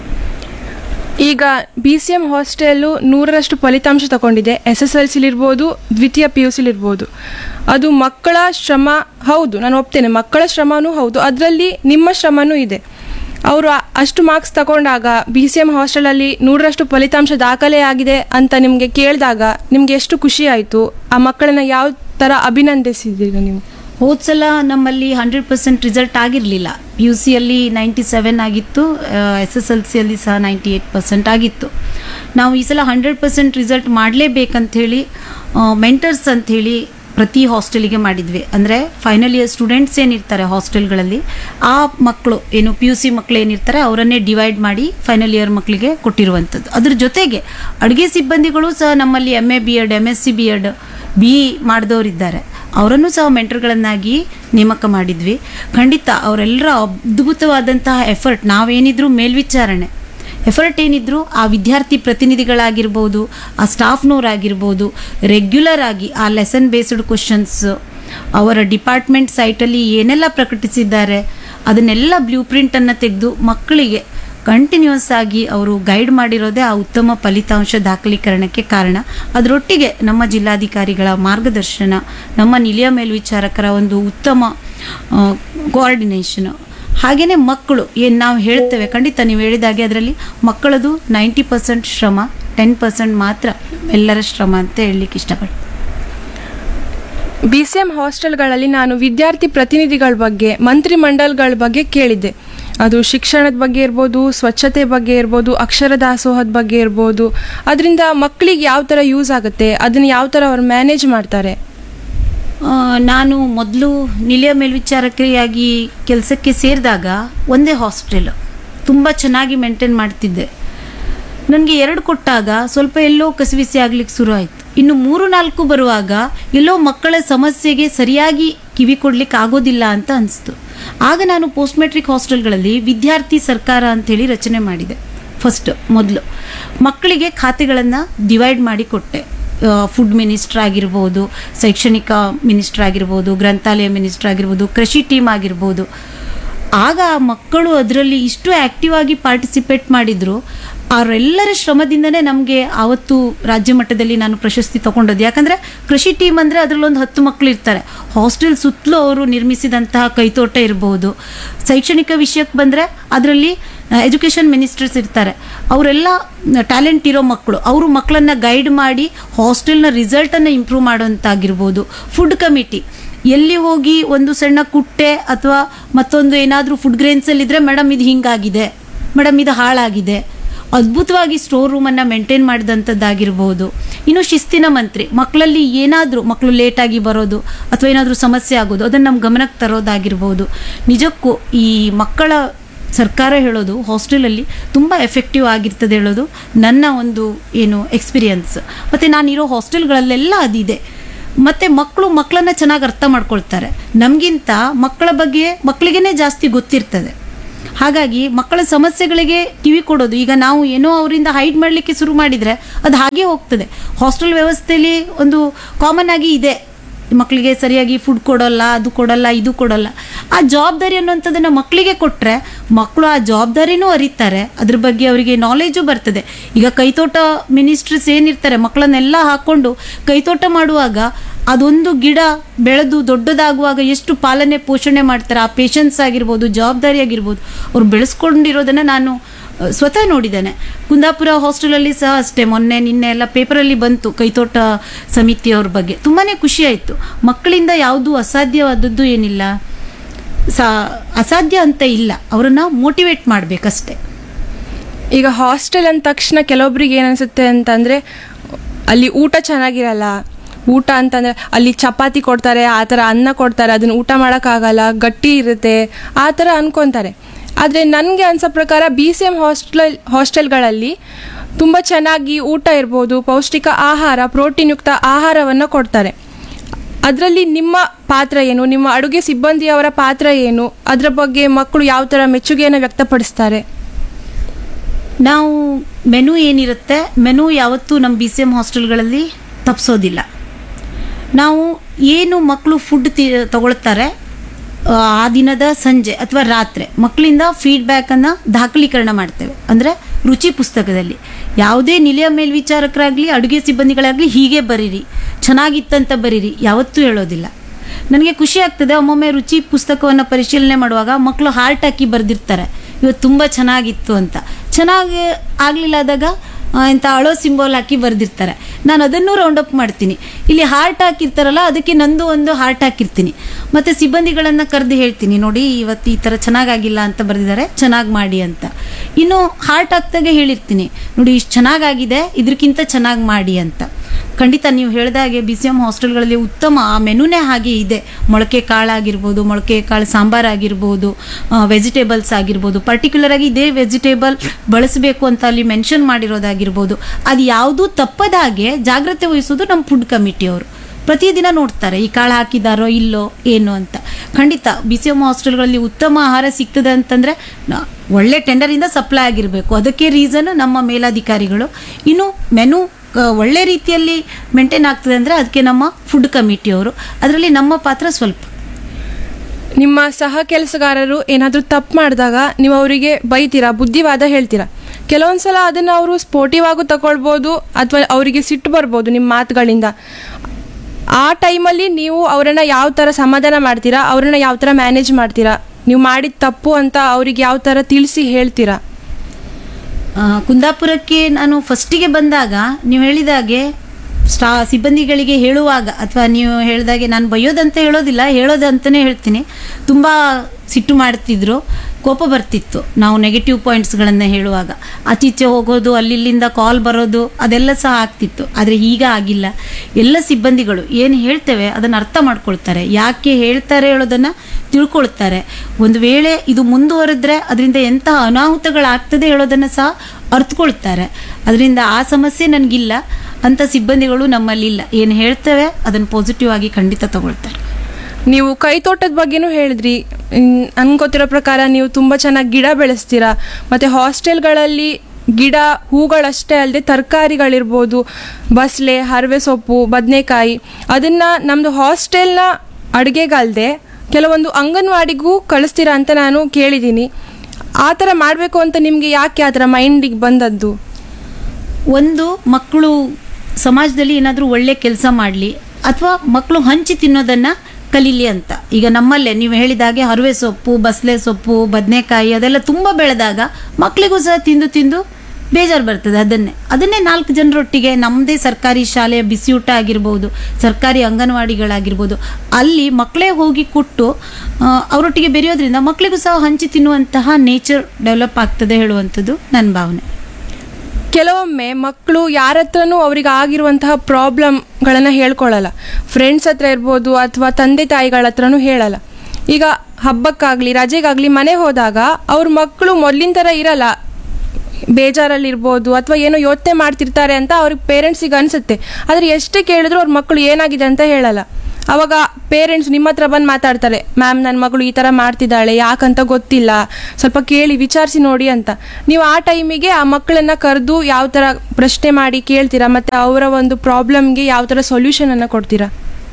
ಈಗ ಬಿ ಸಿ ಎಂ ಹಾಸ್ಟೆಲ್ಲು ನೂರರಷ್ಟು ಫಲಿತಾಂಶ ತಗೊಂಡಿದೆ ಎಸ್ ಎಸ್ ಎಲ್ ಸಿಲಿರ್ಬೋದು ದ್ವಿತೀಯ ಪಿ ಯು ಸಿಲಿರ್ಬೋದು ಅದು ಮಕ್ಕಳ ಶ್ರಮ ಹೌದು ನಾನು ಒಪ್ತೇನೆ ಮಕ್ಕಳ ಶ್ರಮನೂ ಹೌದು ಅದರಲ್ಲಿ ನಿಮ್ಮ ಶ್ರಮನೂ ಇದೆ ಅವರು ಅಷ್ಟು ಮಾರ್ಕ್ಸ್ ತಗೊಂಡಾಗ ಬಿ ಸಿ ಎಂ ಹಾಸ್ಟೆಲಲ್ಲಿ ನೂರರಷ್ಟು ಫಲಿತಾಂಶ ದಾಖಲೆ ಆಗಿದೆ ಅಂತ ನಿಮಗೆ ಕೇಳಿದಾಗ ನಿಮಗೆ ಎಷ್ಟು ಖುಷಿ ಆಯಿತು ಆ ಮಕ್ಕಳನ್ನ ಯಾವ ಥರ ಅಭಿನಂದಿಸಿದ್ದೀರಿ ನೀವು ಹೋದ ಸಲ ನಮ್ಮಲ್ಲಿ ಹಂಡ್ರೆಡ್ ಪರ್ಸೆಂಟ್ ರಿಸಲ್ಟ್ ಆಗಿರಲಿಲ್ಲ ಪಿ ಯು ಸಿಯಲ್ಲಿ ನೈಂಟಿ ಸೆವೆನ್ ಆಗಿತ್ತು ಎಸ್ ಎಸ್ ಎಲ್ ಸಿಯಲ್ಲಿ ಸಹ ನೈಂಟಿ ಏಯ್ಟ್ ಪರ್ಸೆಂಟ್ ಆಗಿತ್ತು ನಾವು ಈ ಸಲ ಹಂಡ್ರೆಡ್ ಪರ್ಸೆಂಟ್ ರಿಸಲ್ಟ್ ಮಾಡಲೇಬೇಕಂಥೇಳಿ ಮೆಂಟರ್ಸ್ ಅಂಥೇಳಿ ಪ್ರತಿ ಹಾಸ್ಟೆಲಿಗೆ ಮಾಡಿದ್ವಿ ಅಂದರೆ ಫೈನಲ್ ಇಯರ್ ಸ್ಟೂಡೆಂಟ್ಸ್ ಏನಿರ್ತಾರೆ ಹಾಸ್ಟೆಲ್ಗಳಲ್ಲಿ ಆ ಮಕ್ಕಳು ಏನು ಪಿ ಯು ಸಿ ಮಕ್ಕಳು ಏನಿರ್ತಾರೆ ಅವರನ್ನೇ ಡಿವೈಡ್ ಮಾಡಿ ಫೈನಲ್ ಇಯರ್ ಮಕ್ಕಳಿಗೆ ಕೊಟ್ಟಿರುವಂಥದ್ದು ಅದ್ರ ಜೊತೆಗೆ ಅಡುಗೆ ಸಿಬ್ಬಂದಿಗಳು ಸಹ ನಮ್ಮಲ್ಲಿ M A B Ed M S C B Ed B ಮಾಡಿದವರಿದ್ದಾರೆ ಅವರನ್ನು ಸಹ ಮೆಂಟರ್ಗಳನ್ನಾಗಿ ನೇಮಕ ಮಾಡಿದ್ವಿ ಖಂಡಿತ ಅವರೆಲ್ಲರ ಅದ್ಭುತವಾದಂತಹ ಎಫರ್ಟ್ ನಾವೇನಿದ್ರು ಮೇಲ್ವಿಚಾರಣೆ ಎಫರ್ಟ್ ಏನಿದ್ರು ಆ ವಿದ್ಯಾರ್ಥಿ ಪ್ರತಿನಿಧಿಗಳಾಗಿರ್ಬೋದು ಆ ಸ್ಟಾಫ್ನವರಾಗಿರ್ಬೋದು ರೆಗ್ಯುಲರ್ ಆಗಿ ಆ ಲೆಸನ್ ಬೇಸ್ಡ್ ಕ್ವಶನ್ಸ್ ಅವರ ಡಿಪಾರ್ಟ್ಮೆಂಟ್ ಸೈಟಲ್ಲಿ ಏನೆಲ್ಲ ಪ್ರಕಟಿಸಿದ್ದಾರೆ ಅದನ್ನೆಲ್ಲ ಬ್ಲೂ ಪ್ರಿಂಟನ್ನು ತೆಗೆದು ಮಕ್ಕಳಿಗೆ ಕಂಟಿನ್ಯೂಸ್ ಆಗಿ ಅವರು ಗೈಡ್ ಮಾಡಿರೋದೇ ಆ ಉತ್ತಮ ಫಲಿತಾಂಶ ದಾಖಲೀಕರಣಕ್ಕೆ ಕಾರಣ ಅದರೊಟ್ಟಿಗೆ ನಮ್ಮ ಜಿಲ್ಲಾಧಿಕಾರಿಗಳ ಮಾರ್ಗದರ್ಶನ ನಮ್ಮ ನಿಲಯ ಮೇಲ್ವಿಚಾರಕರ ಒಂದು ಉತ್ತಮ ಕೋಆರ್ಡಿನೇಷನ್ ಹಾಗೆಯೇ ಮಕ್ಕಳು ಏನು ನಾವು ಹೇಳ್ತೇವೆ ಖಂಡಿತ ನೀವು ಹೇಳಿದಾಗೆ ಅದರಲ್ಲಿ ಮಕ್ಕಳದು ನೈಂಟಿ ಪರ್ಸೆಂಟ್ ಶ್ರಮ ಟೆನ್ ಪರ್ಸೆಂಟ್ ಮಾತ್ರ ಎಲ್ಲರ ಶ್ರಮ ಅಂತ ಹೇಳಲಿಕ್ಕೆ ಇಷ್ಟಪಡ್ತೀನಿ ಬಿ ಸಿ ಎಂ ಹಾಸ್ಟೆಲ್ಗಳಲ್ಲಿ ನಾನು ವಿದ್ಯಾರ್ಥಿ ಪ್ರತಿನಿಧಿಗಳ ಬಗ್ಗೆ ಮಂತ್ರಿಮಂಡಲ್ಗಳ ಬಗ್ಗೆ ಕೇಳಿದ್ದೆ ಅದು ಶಿಕ್ಷಣದ ಬಗ್ಗೆ ಇರ್ಬೋದು ಸ್ವಚ್ಛತೆ ಬಗ್ಗೆ ಇರ್ಬೋದು ಅಕ್ಷರ ದಾಸೋಹದ ಬಗ್ಗೆ ಇರ್ಬೋದು ಅದರಿಂದ ಮಕ್ಕಳಿಗೆ ಯಾವ ಥರ ಯೂಸ್ ಆಗುತ್ತೆ ಅದನ್ನು ಯಾವ ಥರ ಅವ್ರು ಮ್ಯಾನೇಜ್ ಮಾಡ್ತಾರೆ ಆ, ನಾನು ಮೊದಲು ನಿಲಯ ಮೇಲ್ವಿಚಾರಕಿಯಾಗಿ ಕೆಲಸಕ್ಕೆ ಸೇರಿದಾಗ ಒಂದೇ ಹಾಸ್ಟೆಲ್ ತುಂಬ ಚೆನ್ನಾಗಿ ಮೇಂಟೈನ್ ಮಾಡ್ತಿದ್ದೆ ನನಗೆ ಎರಡು ಕೊಟ್ಟಾಗ ಸ್ವಲ್ಪ ಎಲ್ಲೋ ಕಸಿವಿಸಿ ಆಗ್ಲಿಕ್ಕೆ ಶುರು ಆಯಿತು ಇನ್ನು ಮೂರು ನಾಲ್ಕು ಬರುವಾಗ ಎಲ್ಲೋ ಮಕ್ಕಳ ಸಮಸ್ಯೆಗೆ ಸರಿಯಾಗಿ ಕಿವಿ ಕೊಡ್ಲಿಕ್ಕೆ ಆಗೋದಿಲ್ಲ ಅಂತ ಅನಿಸ್ತು ಆಗ ನಾನು ಪೋಸ್ಟ್ ಮೆಟ್ರಿಕ್ ಹಾಸ್ಟೆಲ್ಗಳಲ್ಲಿ ವಿದ್ಯಾರ್ಥಿ ಸರ್ಕಾರ ಅಂತೇಳಿ ರಚನೆ ಮಾಡಿದೆ ಫಸ್ಟ್ ಮೊದಲು ಮಕ್ಕಳಿಗೆ ಖಾತೆಗಳನ್ನು ಡಿವೈಡ್ ಮಾಡಿ ಕೊಟ್ಟೆ ಫುಡ್ ಮಿನಿಸ್ಟರ್ ಆಗಿರ್ಬೋದು ಶೈಕ್ಷಣಿಕ ಮಿನಿಸ್ಟರ್ ಆಗಿರ್ಬೋದು ಗ್ರಂಥಾಲಯ ಮಿನಿಸ್ಟರ್ ಆಗಿರ್ಬೋದು ಕೃಷಿ ಟೀಮ್ ಆಗಿರ್ಬೋದು ಆಗ ಆ ಮಕ್ಕಳು ಅದರಲ್ಲಿ ಇಷ್ಟು ಆ್ಯಕ್ಟಿವ್ ಆಗಿ ಪಾರ್ಟಿಸಿಪೇಟ್ ಮಾಡಿದ್ರು ಅವರೆಲ್ಲರ ಶ್ರಮದಿಂದನೇ ನಮಗೆ ಆವತ್ತು ರಾಜ್ಯ ಮಟ್ಟದಲ್ಲಿ ನಾನು ಪ್ರಶಸ್ತಿ ತಗೊಂಡದ್ದು ಯಾಕಂದರೆ ಕೃಷಿ ಟೀಮ್ ಅಂದರೆ ಅದರಲ್ಲೊಂದು ಹತ್ತು ಮಕ್ಕಳು ಇರ್ತಾರೆ ಹಾಸ್ಟೆಲ್ ಸುತ್ತಲೂ ಅವರು ನಿರ್ಮಿಸಿದಂತಹ ಕೈತೋಟ ಇರ್ಬೋದು ಶೈಕ್ಷಣಿಕ ವಿಷಯಕ್ಕೆ ಬಂದರೆ ಅದರಲ್ಲಿ ಎಜುಕೇಷನ್ ಮಿನಿಸ್ಟರ್ಸ್ ಇರ್ತಾರೆ ಅವರೆಲ್ಲ ಟ್ಯಾಲೆಂಟ್ ಇರೋ ಮಕ್ಕಳು ಅವರು ಮಕ್ಕಳನ್ನ ಗೈಡ್ ಮಾಡಿ ಹಾಸ್ಟೆಲ್ನ ರಿಸಲ್ಟನ್ನು ಇಂಪ್ರೂವ್ ಮಾಡೋಂತಾಗಿರ್ಬೋದು ಫುಡ್ ಕಮಿಟಿ ಎಲ್ಲಿ ಹೋಗಿ ಒಂದು ಸಣ್ಣ ಕುಟ್ಟೆ ಅಥವಾ ಮತ್ತೊಂದು ಏನಾದರೂ ಫುಡ್ ಗ್ರೇನ್ಸಲ್ಲಿದ್ದರೆ ಮೇಡಮ್ ಇದು ಹಿಂಗಾಗಿದೆ ಮೇಡಮ್ ಇದು ಹಾಳಾಗಿದೆ ಅದ್ಭುತವಾಗಿ ಸ್ಟೋರ್ ರೂಮನ್ನು ಮೇಂಟೈನ್ ಮಾಡಿದಂಥದ್ದಾಗಿರ್ಬೋದು ಇನ್ನು ಶಿಸ್ತಿನ ಮಂತ್ರಿ ಮಕ್ಕಳಲ್ಲಿ ಏನಾದರೂ ಮಕ್ಕಳು ಲೇಟಾಗಿ ಬರೋದು ಅಥವಾ ಏನಾದರೂ ಸಮಸ್ಯೆ ಆಗೋದು ಅದನ್ನು ನಮ್ಮ ಗಮನಕ್ಕೆ ತರೋದಾಗಿರ್ಬೋದು ನಿಜಕ್ಕೂ ಈ ಮಕ್ಕಳ ಸರ್ಕಾರ ಹೇಳೋದು ಹಾಸ್ಟೆಲಲ್ಲಿ ತುಂಬ ಎಫೆಕ್ಟಿವ್ ಆಗಿರ್ತದೆ ಹೇಳೋದು ನನ್ನ ಒಂದು ಏನು ಎಕ್ಸ್ಪೀರಿಯನ್ಸ್ ಮತ್ತು ನಾನಿರೋ ಹಾಸ್ಟೆಲ್ಗಳಲ್ಲೆಲ್ಲ ಅದಿದೆ ಮತ್ತು ಮಕ್ಕಳು ಮಕ್ಕಳನ್ನ ಚೆನ್ನಾಗಿ ಅರ್ಥ ಮಾಡ್ಕೊಳ್ತಾರೆ ನಮಗಿಂತ ಮಕ್ಕಳ ಬಗ್ಗೆ ಮಕ್ಕಳಿಗೇ ಜಾಸ್ತಿ ಗೊತ್ತಿರ್ತದೆ ಹಾಗಾಗಿ ಮಕ್ಕಳ ಸಮಸ್ಯೆಗಳಿಗೆ ಕಿವಿ ಕೊಡೋದು ಈಗ ನಾವು ಏನೋ ಅವರಿಂದ ಹೈಡ್ ಮಾಡಲಿಕ್ಕೆ ಶುರು ಮಾಡಿದರೆ ಅದು ಹಾಗೆ ಹೋಗ್ತದೆ ಹಾಸ್ಟೆಲ್ ವ್ಯವಸ್ಥೆಯಲ್ಲಿ ಒಂದು ಕಾಮನ್ ಆಗಿ ಇದೆ ಮಕ್ಕಳಿಗೆ ಸರಿಯಾಗಿ ಫುಡ್ ಕೊಡೋಲ್ಲ ಅದು ಕೊಡಲ್ಲ ಇದು ಕೊಡಲ್ಲ ಆ ಜವಾಬ್ದಾರಿ ಅನ್ನುವಂಥದ್ದನ್ನು ಮಕ್ಕಳಿಗೆ ಕೊಟ್ಟರೆ ಮಕ್ಕಳು ಆ ಜವಾಬ್ದಾರಿನೂ ಅರಿತಾರೆ ಅದ್ರ ಬಗ್ಗೆ ಅವರಿಗೆ ನಾಲೆಜು ಬರ್ತದೆ ಈಗ ಕೈತೋಟ ಮಿನಿಸ್ಟ್ರಸ್ ಏನಿರ್ತಾರೆ ಮಕ್ಕಳನ್ನೆಲ್ಲ ಹಾಕ್ಕೊಂಡು ಕೈತೋಟ ಮಾಡುವಾಗ ಅದೊಂದು ಗಿಡ ಬೆಳೆದು ದೊಡ್ಡದಾಗುವಾಗ ಎಷ್ಟು ಪಾಲನೆ ಪೋಷಣೆ ಮಾಡ್ತಾರೆ ಆ ಪೇಷನ್ಸ್ ಆಗಿರ್ಬೋದು ಜವಾಬ್ದಾರಿ ಆಗಿರ್ಬೋದು ಅವ್ರು ಬೆಳೆಸ್ಕೊಂಡಿರೋದನ್ನು ನಾನು ಅಹ್, ಸ್ವತಃ ನೋಡಿದ್ದೇನೆ ಕುಂದಾಪುರ ಹಾಸ್ಟೆಲಲ್ಲಿ ಸಹ ಅಷ್ಟೇ ಮೊನ್ನೆ ನಿನ್ನೆ ಎಲ್ಲ ಪೇಪರಲ್ಲಿ ಬಂತು ಕೈತೋಟ ಸಮಿತಿಯವ್ರ ಬಗ್ಗೆ ತುಂಬಾ ಖುಷಿ ಆಯಿತು ಮಕ್ಕಳಿಂದ ಯಾವುದು ಅಸಾಧ್ಯವಾದದ್ದು ಏನಿಲ್ಲ ಸಾ ಅಸಾಧ್ಯ ಅಂತ ಇಲ್ಲ ಅವರನ್ನ ಮೋಟಿವೇಟ್ ಮಾಡಬೇಕಷ್ಟೇ ಈಗ ಹಾಸ್ಟೆಲ್ ಅಂದ ತಕ್ಷಣ ಕೆಲವೊಬ್ರಿಗೆ ಏನನ್ಸುತ್ತೆ ಅಂತಂದರೆ ಅಲ್ಲಿ ಊಟ ಚೆನ್ನಾಗಿರಲ್ಲ ಊಟ ಅಂತಂದರೆ ಅಲ್ಲಿ ಚಪಾತಿ ಕೊಡ್ತಾರೆ ಆ ಥರ ಅನ್ನ ಕೊಡ್ತಾರೆ ಅದನ್ನು ಊಟ ಮಾಡೋಕ್ಕಾಗಲ್ಲ ಗಟ್ಟಿ ಇರುತ್ತೆ ಆ ಥರ ಅನ್ಕೊತಾರೆ ಆದರೆ ನನಗೆ ಅನ್ಸೋ ಪ್ರಕಾರ ಬಿ ಸಿ ಎಮ್ ಹಾಸ್ಟೆಲ್ ಹಾಸ್ಟೆಲ್ಗಳಲ್ಲಿ ತುಂಬ ಚೆನ್ನಾಗಿ ಊಟ ಇರ್ಬೋದು ಪೌಷ್ಟಿಕ ಆಹಾರ ಪ್ರೋಟೀನ್ ಯುಕ್ತ ಆಹಾರವನ್ನು ಕೊಡ್ತಾರೆ ಅದರಲ್ಲಿ ನಿಮ್ಮ ಪಾತ್ರ ಏನು ನಿಮ್ಮ ಅಡುಗೆ ಸಿಬ್ಬಂದಿಯವರ ಪಾತ್ರ ಏನು ಅದರ ಬಗ್ಗೆ ಮಕ್ಕಳು ಯಾವ ಥರ ಮೆಚ್ಚುಗೆಯನ್ನು ವ್ಯಕ್ತಪಡಿಸ್ತಾರೆ ನಾವು ಮೆನು ಏನಿರುತ್ತೆ ಮೆನು ಯಾವತ್ತೂ ನಮ್ಮ ಬಿ ಸಿ ಎಮ್ ಹಾಸ್ಟೆಲ್ಗಳಲ್ಲಿ ತಪ್ಪಿಸೋದಿಲ್ಲ ನಾವು ಏನು ಮಕ್ಕಳು ಫುಡ್ ತಿ ತಗೊಳ್ತಾರೆ ಆ, ಆ ದಿನದ ಸಂಜೆ ಅಥವಾ ರಾತ್ರಿ ಮಕ್ಕಳಿಂದ ಫೀಡ್ಬ್ಯಾಕನ್ನು ದಾಖಲೀಕರಣ ಮಾಡ್ತೇವೆ ಅಂದರೆ ರುಚಿ ಪುಸ್ತಕದಲ್ಲಿ ಯಾವುದೇ ನಿಲಯ ಮೇಲ್ವಿಚಾರಕರಾಗಲಿ ಅಡುಗೆ ಸಿಬ್ಬಂದಿಗಳಾಗಲಿ ಹೀಗೆ ಬರೀರಿ ಚೆನ್ನಾಗಿತ್ತಂತ ಬರೀರಿ ಯಾವತ್ತೂ ಹೇಳೋದಿಲ್ಲ ನನಗೆ ಖುಷಿ ಆಗ್ತದೆ ಒಮ್ಮೊಮ್ಮೆ ರುಚಿ ಪುಸ್ತಕವನ್ನು ಪರಿಶೀಲನೆ ಮಾಡುವಾಗ ಮಕ್ಕಳು ಹಾರ್ಟ್ ಹಾಕಿ ಬರೆದಿರ್ತಾರೆ ಇವತ್ತು ತುಂಬ ಚೆನ್ನಾಗಿತ್ತು ಅಂತ ಚೆನ್ನಾಗಿ ಆಗಲಿಲ್ಲ ಆದಾಗ ಆ, ಇಂಥ ಅಳೋ ಸಿಂಬಲ್ ಹಾಕಿ ಬರೆದಿರ್ತಾರೆ ನಾನು ಅದನ್ನು ರೌಂಡ್ ಅಪ್ ಮಾಡ್ತೀನಿ ಇಲ್ಲಿ ಹಾರ್ಟ್ ಹಾಕಿರ್ತಾರಲ್ಲ ಅದಕ್ಕೆ ನಂದು ಒಂದು ಹಾರ್ಟ್ ಹಾಕಿರ್ತೀನಿ ಮತ್ತು ಸಿಬ್ಬಂದಿಗಳನ್ನು ಕರೆದು ಹೇಳ್ತೀನಿ ನೋಡಿ ಇವತ್ತು ಈ ಥರ ಚೆನ್ನಾಗಾಗಿಲ್ಲ ಅಂತ ಬರೆದಿದ್ದಾರೆ ಚೆನ್ನಾಗಿ ಮಾಡಿ ಅಂತ ಇನ್ನು ಹಾರ್ಟ್ ಹಾಕ್ದಾಗೆ ಹೇಳಿರ್ತೀನಿ ನೋಡಿ ಇಷ್ಟು ಚೆನ್ನಾಗಾಗಿದೆ ಇದಕ್ಕಿಂತ ಚೆನ್ನಾಗಿ ಮಾಡಿ ಅಂತ ಖಂಡಿತ ನೀವು ಹೇಳಿದಾಗೆ ಬಿ ಸಿ ಎಮ್ ಹಾಸ್ಟೆಲ್ಗಳಲ್ಲಿ ಉತ್ತಮ ಆ ಮೆನುನೇ ಹಾಗೆ ಇದೆ ಮೊಳಕೆ ಕಾಳಾಗಿರ್ಬೋದು ಮೊಳಕೆ ಕಾಳು ಸಾಂಬಾರ್ ಆಗಿರ್ಬೋದು ವೆಜಿಟೇಬಲ್ಸ್ ಆಗಿರ್ಬೋದು ಪರ್ಟಿಕ್ಯುಲರ್ ಆಗಿ ಇದೇ ವೆಜಿಟೇಬಲ್ ಬಳಸಬೇಕು ಅಂತ ಅಲ್ಲಿ ಮೆನ್ಷನ್ ಮಾಡಿರೋದಾಗಿರ್ಬೋದು ಅದು ಯಾವುದೂ ತಪ್ಪದಾಗೆ ಜಾಗ್ರತೆ ವಹಿಸೋದು ನಮ್ಮ ಫುಡ್ ಕಮಿಟಿಯವರು ಪ್ರತಿದಿನ ನೋಡ್ತಾರೆ ಈ ಕಾಳು ಹಾಕಿದಾರೋ ಇಲ್ಲೋ ಏನು ಅಂತ ಖಂಡಿತ ಬಿ ಸಿ ಎಮ್ ಹಾಸ್ಟೆಲ್ಗಳಲ್ಲಿ ಉತ್ತಮ ಆಹಾರ ಸಿಗ್ತದೆ ಅಂತಂದರೆ ಒಳ್ಳೆ ಟೆಂಡರಿಂದ ಸಪ್ಲೈ ಆಗಿರಬೇಕು ಅದಕ್ಕೆ ರೀಸನ್ ನಮ್ಮ ಮೇಲಾಧಿಕಾರಿಗಳು ಇನ್ನು ಮೆನು ಕ- ಒಳ್ಳೆ ರೀತಿಯಲ್ಲಿ ಮೇಂಟೈನ್ ಆಗ್ತದೆ ಅಂದರೆ ಅದಕ್ಕೆ ನಮ್ಮ ಫುಡ್ ಕಮಿಟಿಯವರು ಅದರಲ್ಲಿ ನಮ್ಮ ಪಾತ್ರ ಸ್ವಲ್ಪ ನಿಮ್ಮ ಸಹ ಕೆಲಸಗಾರರು ಏನಾದರೂ ತಪ್ಪು ಮಾಡಿದಾಗ ನೀವು ಅವರಿಗೆ ಬೈತೀರಾ ಬುದ್ಧಿವಾದ ಹೇಳ್ತೀರಾ ಕೆಲವೊಂದ್ಸಲ ಅದನ್ನು ಅವರು ಸ್ಪೋರ್ಟಿವ್ ಆಗು ತಗೊಳ್ಬೋದು ಅಥವಾ ಅವರಿಗೆ ಸಿಟ್ಟು ಬರ್ಬೋದು ನಿಮ್ಮ ಮಾತುಗಳಿಂದ ಆ ಟೈಮಲ್ಲಿ ನೀವು ಅವರನ್ನ ಯಾವ ಥರ ಸಮಾಧಾನ ಮಾಡ್ತೀರಾ ಅವ್ರನ್ನ ಯಾವ ಥರ ಮ್ಯಾನೇಜ್ ಮಾಡ್ತೀರಾ ನೀವು ಮಾಡಿದ ತಪ್ಪು ಅಂತ ಅವ್ರಿಗೆ ಯಾವ ಥರ ತಿಳಿಸಿ ಹೇಳ್ತೀರಾ ಆ, ಕುಂದಾಪುರಕ್ಕೆ ನಾನು ಫಸ್ಟಿಗೆ ಬಂದಾಗ ನೀವು ಹೇಳಿದಾಗೆ ಸ್ಟಾ ಸಿಬ್ಬಂದಿಗಳಿಗೆ ಹೇಳುವಾಗ ಅಥವಾ ನೀವು ಹೇಳಿದಾಗೆ ನಾನು ಬೈಯೋದಂತ ಹೇಳೋದಿಲ್ಲ ಹೇಳೋದಂತಲೇ ಹೇಳ್ತೀನಿ ತುಂಬ ಸಿಟ್ಟು ಮಾಡ್ತಿದ್ರು ಕೋಪ ಬರ್ತಿತ್ತು ನಾವು ನೆಗೆಟಿವ್ ಪಾಯಿಂಟ್ಸ್ಗಳನ್ನು ಹೇಳುವಾಗ ಆಚೀಚೆ ಹೋಗೋದು ಅಲ್ಲಿಲ್ಲಿಂದ ಕಾಲ್ ಬರೋದು ಅದೆಲ್ಲ ಸಹ ಆಗ್ತಿತ್ತು ಆದರೆ ಈಗ ಆಗಿಲ್ಲ ಎಲ್ಲ ಸಿಬ್ಬಂದಿಗಳು ಏನು ಹೇಳ್ತೇವೆ ಅದನ್ನು ಅರ್ಥ ಮಾಡ್ಕೊಳ್ತಾರೆ ಯಾಕೆ ಹೇಳ್ತಾರೆ ಹೇಳೋದನ್ನು ತಿಳ್ಕೊಳ್ತಾರೆ ಒಂದು ವೇಳೆ ಇದು ಮುಂದುವರೆದ್ರೆ ಅದರಿಂದ ಎಂತಹ ಅನಾಹುತಗಳಾಗ್ತದೆ ಹೇಳೋದನ್ನು ಸಹ ಅರ್ಥಕೊಳ್ತಾರೆ ಅದರಿಂದ ಆ ಸಮಸ್ಯೆ ನನಗಿಲ್ಲ ಅಂಥ ಸಿಬ್ಬಂದಿಗಳು ನಮ್ಮಲ್ಲಿ ಇಲ್ಲ ಏನು ಹೇಳ್ತೇವೆ ಅದನ್ನು ಪಾಸಿಟಿವ್ ಆಗಿ ಖಂಡಿತ ತಗೊಳ್ತಾರೆ ನೀವು ಕೈತೋಟದ ಬಗ್ಗೆನೂ ಹೇಳಿದ್ರಿ ನನ್ಗೆ ಗೊತ್ತಿರೋ ಪ್ರಕಾರ ನೀವು ತುಂಬ ಚೆನ್ನಾಗಿ ಗಿಡ ಬೆಳೆಸ್ತೀರಾ ಮತ್ತು ಹಾಸ್ಟೆಲ್ಗಳಲ್ಲಿ ಗಿಡ ಹೂಗಳಷ್ಟೇ ಅಲ್ಲದೆ ತರಕಾರಿಗಳಿರ್ಬೋದು ಬಸಳೆ ಹರವೆ ಸೊಪ್ಪು ಬದನೆಕಾಯಿ ಅದನ್ನು ನಮ್ಮದು ಹಾಸ್ಟೆಲ್ನ ಅಡುಗೆಗಲ್ಲದೆ ಕೆಲವೊಂದು ಅಂಗನವಾಡಿಗೂ ಕಳಿಸ್ತೀರಾ ಅಂತ ನಾನು ಕೇಳಿದ್ದೀನಿ ಆ ಥರ ಮಾಡಬೇಕು ಅಂತ ನಿಮಗೆ ಯಾಕೆ ಆ ಥರ ಮೈಂಡಿಗೆ ಬಂದದ್ದು ಒಂದು ಮಕ್ಕಳು ಸಮಾಜದಲ್ಲಿ ಏನಾದರೂ ಒಳ್ಳೆ ಕೆಲಸ ಮಾಡಲಿ ಅಥವಾ ಮಕ್ಕಳು ಹಂಚಿ ತಿನ್ನೋದನ್ನು ಕಲೀಲಿ ಅಂತ ಈಗ ನಮ್ಮಲ್ಲೇ ನೀವು ಹೇಳಿದಾಗೆ ಹರವೆ ಸೊಪ್ಪು ಬಸಳೆ ಸೊಪ್ಪು ಬದನೆಕಾಯಿ ಅದೆಲ್ಲ ತುಂಬ ಬೆಳೆದಾಗ ಮಕ್ಕಳಿಗೂ ಸಹ ತಿಂದು ತಿಂದು ಬೇಜಾರು ಬರ್ತದೆ ಅದನ್ನೇ ಅದನ್ನೇ ನಾಲ್ಕು ಜನರೊಟ್ಟಿಗೆ ನಮ್ಮದೇ ಸರ್ಕಾರಿ ಶಾಲೆಯ ಬಿಸಿಯೂಟ ಆಗಿರ್ಬೋದು ಸರ್ಕಾರಿ ಅಂಗನವಾಡಿಗಳಾಗಿರ್ಬೋದು ಅಲ್ಲಿ ಮಕ್ಕಳೇ ಹೋಗಿ ಕೊಟ್ಟು ಆ, ಅವರೊಟ್ಟಿಗೆ ಬೆರೆಯೋದ್ರಿಂದ ಮಕ್ಕಳಿಗೂ ಸಹ ಹಂಚಿ ತಿನ್ನುವಂತಹ ನೇಚರ್ ಡೆವಲಪ್ ಆಗ್ತದೆ ಹೇಳುವಂಥದ್ದು ನನ್ನ ಭಾವನೆ ಕೆಲವೊಮ್ಮೆ ಮಕ್ಕಳು ಯಾರ ಹತ್ರನೂ ಅವ್ರಿಗೆ ಆಗಿರುವಂತಹ ಪ್ರಾಬ್ಲಮ್ಗಳನ್ನು ಹೇಳ್ಕೊಳ್ಳಲ್ಲ ಫ್ರೆಂಡ್ಸ್ ಹತ್ರ ಇರ್ಬೋದು ಅಥವಾ ತಂದೆ ತಾಯಿಗಳ ಹತ್ರನೂ ಹೇಳಲ್ಲ ಈಗ ಹಬ್ಬಕ್ಕಾಗಲಿ ರಜೆಗಾಗಲಿ ಮನೆ ಹೋದಾಗ ಅವ್ರ ಮಕ್ಕಳು ಮೊದಲಿನ ಥರ ಇರಲ್ಲ ಬೇಜಾರಲ್ಲಿರ್ಬೋದು ಅಥವಾ ಏನೋ ಯೋಚನೆ ಮಾಡ್ತಿರ್ತಾರೆ ಅಂತ ಅವ್ರಿಗೆ ಪೇರೆಂಟ್ಸಿಗೆ ಅನಿಸುತ್ತೆ ಆದರೆ ಎಷ್ಟೇ ಕೇಳಿದ್ರು ಅವ್ರ ಮಕ್ಕಳು ಏನಾಗಿದೆ ಅಂತ ಹೇಳಲ್ಲ ಅವಾಗ ಪೇರೆಂಟ್ಸ್ ನಿಮ್ಮ ಹತ್ರ ಬಂದು ಮಾತಾಡ್ತಾರೆ ಮ್ಯಾಮ್ ನನ್ನ ಮಗಳು ಈ ಥರ ಮಾಡ್ತಿದ್ದಾಳೆ ಯಾಕಂತ ಗೊತ್ತಿಲ್ಲ ಸ್ವಲ್ಪ ಕೇಳಿ ವಿಚಾರಿಸಿ ನೋಡಿ ಅಂತ ನೀವು ಆ ಟೈಮಿಗೆ ಆ ಮಕ್ಕಳನ್ನ ಕರೆದು ಯಾವ ಥರ ಪ್ರಶ್ನೆ ಮಾಡಿ ಕೇಳ್ತೀರಾ ಮತ್ತು ಅವರ ಒಂದು ಪ್ರಾಬ್ಲಮ್ಗೆ ಯಾವ ಥರ ಸೊಲ್ಯೂಷನನ್ನು ಕೊಡ್ತೀರಾ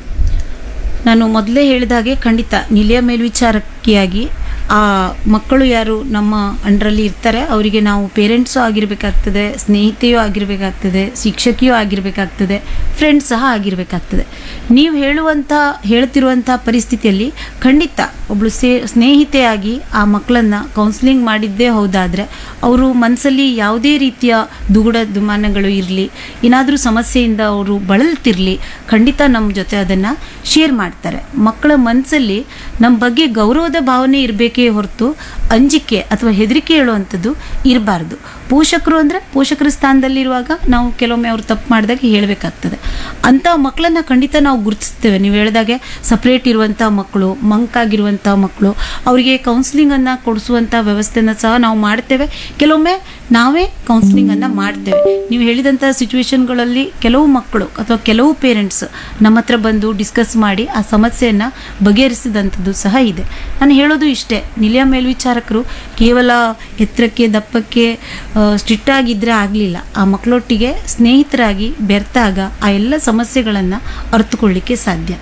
ನಾನು ಮೊದಲೇ ಹೇಳಿದ ಹಾಗೆ ಖಂಡಿತ ನಿಲಯ ಮೇಲ್ವಿಚಾರಕಿಯಾಗಿ ಆ ಮಕ್ಕಳು ಯಾರು ನಮ್ಮ ಅಂಡರಲ್ಲಿ ಇರ್ತಾರೆ ಅವರಿಗೆ ನಾವು ಪೇರೆಂಟ್ಸು ಆಗಿರಬೇಕಾಗ್ತದೆ ಸ್ನೇಹಿತೆಯೂ ಆಗಿರಬೇಕಾಗ್ತದೆ ಶಿಕ್ಷಕಿಯೂ ಆಗಿರಬೇಕಾಗ್ತದೆ ಫ್ರೆಂಡ್ಸ್ ಸಹ ಆಗಿರಬೇಕಾಗ್ತದೆ ನೀವು ಹೇಳುವಂಥ ಹೇಳ್ತಿರುವಂಥ ಪರಿಸ್ಥಿತಿಯಲ್ಲಿ ಖಂಡಿತ ಒಬ್ಬಳು ಸೇ ಸ್ನೇಹಿತೆಯಾಗಿ ಆ ಮಕ್ಕಳನ್ನು ಕೌನ್ಸಿಲಿಂಗ್ ಮಾಡಿದ್ದೇ ಹೌದಾದರೆ ಅವರು ಮನಸ್ಸಲ್ಲಿ ಯಾವುದೇ ರೀತಿಯ ದುಗುಡ ದುಮಾನಗಳು ಇರಲಿ ಏನಾದರೂ ಸಮಸ್ಯೆಯಿಂದ ಅವರು ಬಳಲ್ತಿರಲಿ ಖಂಡಿತ ನಮ್ಮ ಜೊತೆ ಅದನ್ನು ಶೇರ್ ಮಾಡ್ತಾರೆ ಮಕ್ಕಳ ಮನಸ್ಸಲ್ಲಿ ನಮ್ಮ ಬಗ್ಗೆ ಗೌರವದ ಭಾವನೆ ಇರಬೇಕೇ ಹೊರತು ಅಂಜಿಕೆ ಅಥವಾ ಹೆದರಿಕೆ ಹೇಳುವಂಥದ್ದು ಇರಬಾರ್ದು ಪೋಷಕರು ಅಂದರೆ ಪೋಷಕರ ಸ್ಥಾನದಲ್ಲಿರುವಾಗ ನಾವು ಕೆಲವೊಮ್ಮೆ ಅವ್ರು ತಪ್ಪು ಮಾಡಿದಾಗ ಹೇಳಬೇಕಾಗ್ತದೆ ಅಂಥ ಮಕ್ಕಳನ್ನ ಖಂಡಿತ ನಾವು ಗುರುತಿಸ್ತೇವೆ ನೀವು ಹೇಳಿದಾಗೆ ಸಪ್ರೇಟ್ ಇರುವಂಥ ಮಕ್ಕಳು ಮಂಕಾಗಿರುವಂಥ ಮಕ್ಕಳು ಅವರಿಗೆ ಕೌನ್ಸಿಲಿಂಗನ್ನು ಕೊಡಿಸುವಂಥ ವ್ಯವಸ್ಥೆನ ಸಹ ನಾವು ಮಾಡ್ತೇವೆ ಕೆಲವೊಮ್ಮೆ ನಾವೇ ಕೌನ್ಸಿಲಿಂಗನ್ನು ಮಾಡ್ತೇವೆ ನೀವು ಹೇಳಿದಂಥ ಸಿಚುವೇಶನ್ಗಳಲ್ಲಿ ಕೆಲವು ಮಕ್ಕಳು ಅಥವಾ ಕೆಲವು ಪೇರೆಂಟ್ಸ್ ನಮ್ಮ ಹತ್ರ ಬಂದು ಡಿಸ್ಕಸ್ ಮಾಡಿ ಆ ಸಮಸ್ಯೆಯನ್ನು ಬಗೆಹರಿಸಿದಂಥದ್ದು ಸಹ ಇದೆ ನಾನು ಹೇಳೋದು ಇಷ್ಟೇ ನಿಲಯ ಮೇಲ್ವಿಚಾರಕರು ಕೇವಲ ಎತ್ತರಕ್ಕೆ ದಪ್ಪಕ್ಕೆ ಸ್ಟ್ರಿಕ್ಟ್ ಆಗಿದ್ದರೆ ಆಗಲಿಲ್ಲ ಆ ಮಕ್ಕಳೊಟ್ಟಿಗೆ ಸ್ನೇಹಿತರಾಗಿ ಬೆರ್ತಾಗ ಆ ಎಲ್ಲ ಸಮಸ್ಯೆಗಳನ್ನು ಅರ್ಥಕೊಳ್ಳಿಕ್ಕೆ ಸಾಧ್ಯ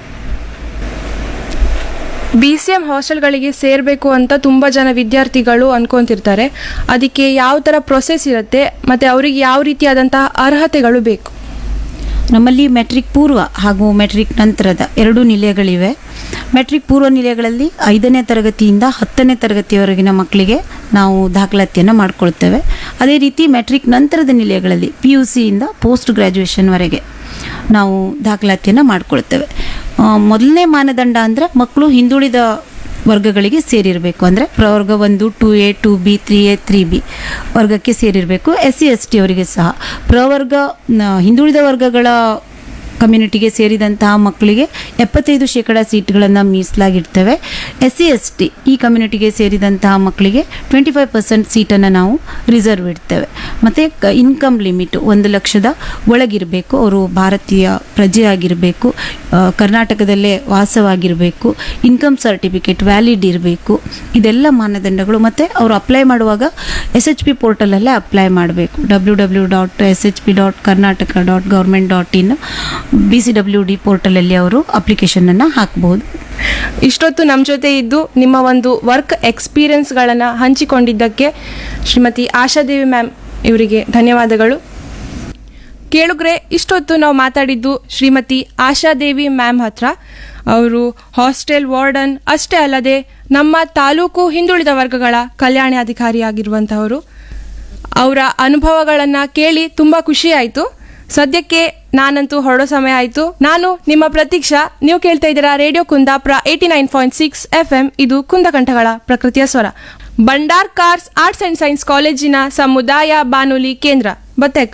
ಬಿ ಸಿ ಎಮ್ ಹಾಸ್ಟೆಲ್ಗಳಿಗೆ ಸೇರಬೇಕು ಅಂತ ತುಂಬ ಜನ ವಿದ್ಯಾರ್ಥಿಗಳು ಅನ್ಕೊಂತಿರ್ತಾರೆ ಅದಕ್ಕೆ ಯಾವ ಥರ ಪ್ರೊಸೆಸ್ ಇರುತ್ತೆ ಮತ್ತು ಅವರಿಗೆ ಯಾವ ರೀತಿಯಾದಂತಹ ಅರ್ಹತೆಗಳು ಬೇಕು ನಮ್ಮಲ್ಲಿ ಮೆಟ್ರಿಕ್ ಪೂರ್ವ ಹಾಗೂ ಮೆಟ್ರಿಕ್ ನಂತರದ ಎರಡು ನಿಲಯಗಳಿವೆ ಮೆಟ್ರಿಕ್ ಪೂರ್ವ ನಿಲಯಗಳಲ್ಲಿ ಐದನೇ ತರಗತಿಯಿಂದ ಹತ್ತನೇ ತರಗತಿಯವರೆಗಿನ ಮಕ್ಕಳಿಗೆ ನಾವು ದಾಖಲಾತಿಯನ್ನು ಮಾಡ್ಕೊಳ್ತೇವೆ ಅದೇ ರೀತಿ ಮೆಟ್ರಿಕ್ ನಂತರದ ನಿಲಯಗಳಲ್ಲಿ ಪಿ ಯು ಸಿಯಿಂದ ಪೋಸ್ಟ್ ಗ್ರ್ಯಾಜುಯೇಷನ್ವರೆಗೆ ನಾವು ದಾಖಲಾತಿಯನ್ನು ಮಾಡ್ಕೊಳ್ತೇವೆ ಆ, ಮೊದಲನೇ ಮಾನದಂಡ ಅಂದರೆ ಮಕ್ಕಳು ಹಿಂದುಳಿದ ವರ್ಗಗಳಿಗೆ ಸೇರಿರಬೇಕು ಅಂದರೆ ಪ್ರವರ್ಗ ಒಂದು two A two B three A three B ವರ್ಗಕ್ಕೆ ಸೇರಿರಬೇಕು ಎಸ್ ಸಿ ಎಸ್ ಟಿ ಅವರಿಗೆ ಸಹ ಪ್ರವರ್ಗ ನ, ಹಿಂದುಳಿದ ವರ್ಗಗಳ ಕಮ್ಯುನಿಟಿಗೆ ಸೇರಿದಂತಹ ಮಕ್ಕಳಿಗೆ ಎಪ್ಪತ್ತೈದು ಶೇಕಡ ಸೀಟ್ಗಳನ್ನು ಮೀಸಲಾಗಿಡ್ತೇವೆ ಎಸ್ ಸಿ ಎಸ್ ಟಿ ಈ ಕಮ್ಯುನಿಟಿಗೆ ಸೇರಿದಂತಹ ಮಕ್ಕಳಿಗೆ ಟ್ವೆಂಟಿ ಫೈವ್ ಪರ್ಸೆಂಟ್ ಸೀಟನ್ನು ನಾವು ರಿಸರ್ವ್ ಇಡ್ತೇವೆ ಮತ್ತು ಇನ್ಕಮ್ ಲಿಮಿಟ್ ಒಂದು ಲಕ್ಷದ ಒಳಗಿರಬೇಕು ಅವರು ಭಾರತೀಯ ಪ್ರಜೆಯಾಗಿರಬೇಕು ಆ, ಕರ್ನಾಟಕದಲ್ಲೇ ವಾಸವಾಗಿರಬೇಕು ಇನ್ಕಮ್ ಸರ್ಟಿಫಿಕೇಟ್ ವ್ಯಾಲಿಡ್ ಇರಬೇಕು ಇದೆಲ್ಲ ಮಾನದಂಡಗಳು ಮತ್ತು ಅವರು ಅಪ್ಲೈ ಮಾಡುವಾಗ ಎಸ್ ಎಚ್ ಪಿ ಪೋರ್ಟಲಲ್ಲೇ ಅಪ್ಲೈ ಮಾಡಬೇಕು W W dot S H P dot Karnataka dot government dot in B C W D ಪೋರ್ಟಲಲ್ಲಿ ಅವರು ಅಪ್ಲಿಕೇಶನನ್ನು ಹಾಕ್ಬೋದು ಇಷ್ಟೊತ್ತು ನಮ್ಮ ಜೊತೆ ಇದ್ದು ನಿಮ್ಮ ಒಂದು ವರ್ಕ್ ಎಕ್ಸ್ಪೀರಿಯನ್ಸ್ಗಳನ್ನು ಹಂಚಿಕೊಂಡಿದ್ದಕ್ಕೆ ಶ್ರೀಮತಿ ಆಶಾದೇವಿ ಮ್ಯಾಮ್ ಇವರಿಗೆ ಧನ್ಯವಾದಗಳು ಕೇಳುಗ್ರೆ ಇಷ್ಟೊತ್ತು ನಾವು ಮಾತಾಡಿದ್ದು ಶ್ರೀಮತಿ ಆಶಾದೇವಿ ಮ್ಯಾಮ್ ಹತ್ರ ಅವರು ಹಾಸ್ಟೆಲ್ ವಾರ್ಡನ್ ಅಷ್ಟೇ ಅಲ್ಲದೆ ನಮ್ಮ ತಾಲೂಕು ಹಿಂದುಳಿದ ವರ್ಗಗಳ ಕಲ್ಯಾಣಾಧಿಕಾರಿಯಾಗಿರುವಂತಹವರು ಅವರ ಅನುಭವಗಳನ್ನು ಕೇಳಿ ತುಂಬ ಖುಷಿಯಾಯಿತು ಸದ್ಯಕ್ಕೆ ನಾನಂತೂ ಹೊರಡೋ ಸಮಯ ಆಯಿತು ನಾನು ನಿಮ್ಮ ಪ್ರತೀಕ್ಷಾ ನೀವು ಕೇಳ್ತಾ ಇದ್ದೀರಾ radio Kundapura eighty nine point six F M ಇದು ಕುಂದಕಂಠಗಳ ಪ್ರಕೃತಿಯ ಸ್ವರ Bhandarkar's arts and science ಕಾಲೇಜಿನ ಸಮುದಾಯ ಬಾನುಲಿ ಕೇಂದ್ರ ಬತ್ತೆಕ್ಕ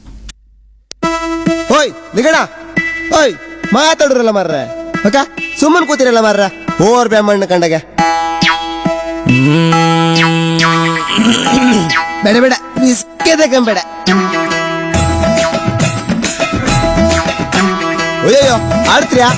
ಓಯ್ ನಿಗಣ ಓಯ್ ಮಾತಾಡ್ರಲ್ಲ ಮಾರ್ರೆ ಓಕ ಸುಮ್ಮನೆ ಕೂತಿರಲ್ಲ ಮಾರ್ರ ಓವರ್ ಬ್ಯಾಮಣ್ಣ ಕಂಡಾಗ ಬೇಡ ಬೇಡ ರಿಸ್ಕ್ ಬೇಡ ಅಯ್ಯಯ್ಯೋ ಆಡ್ತೀರಾ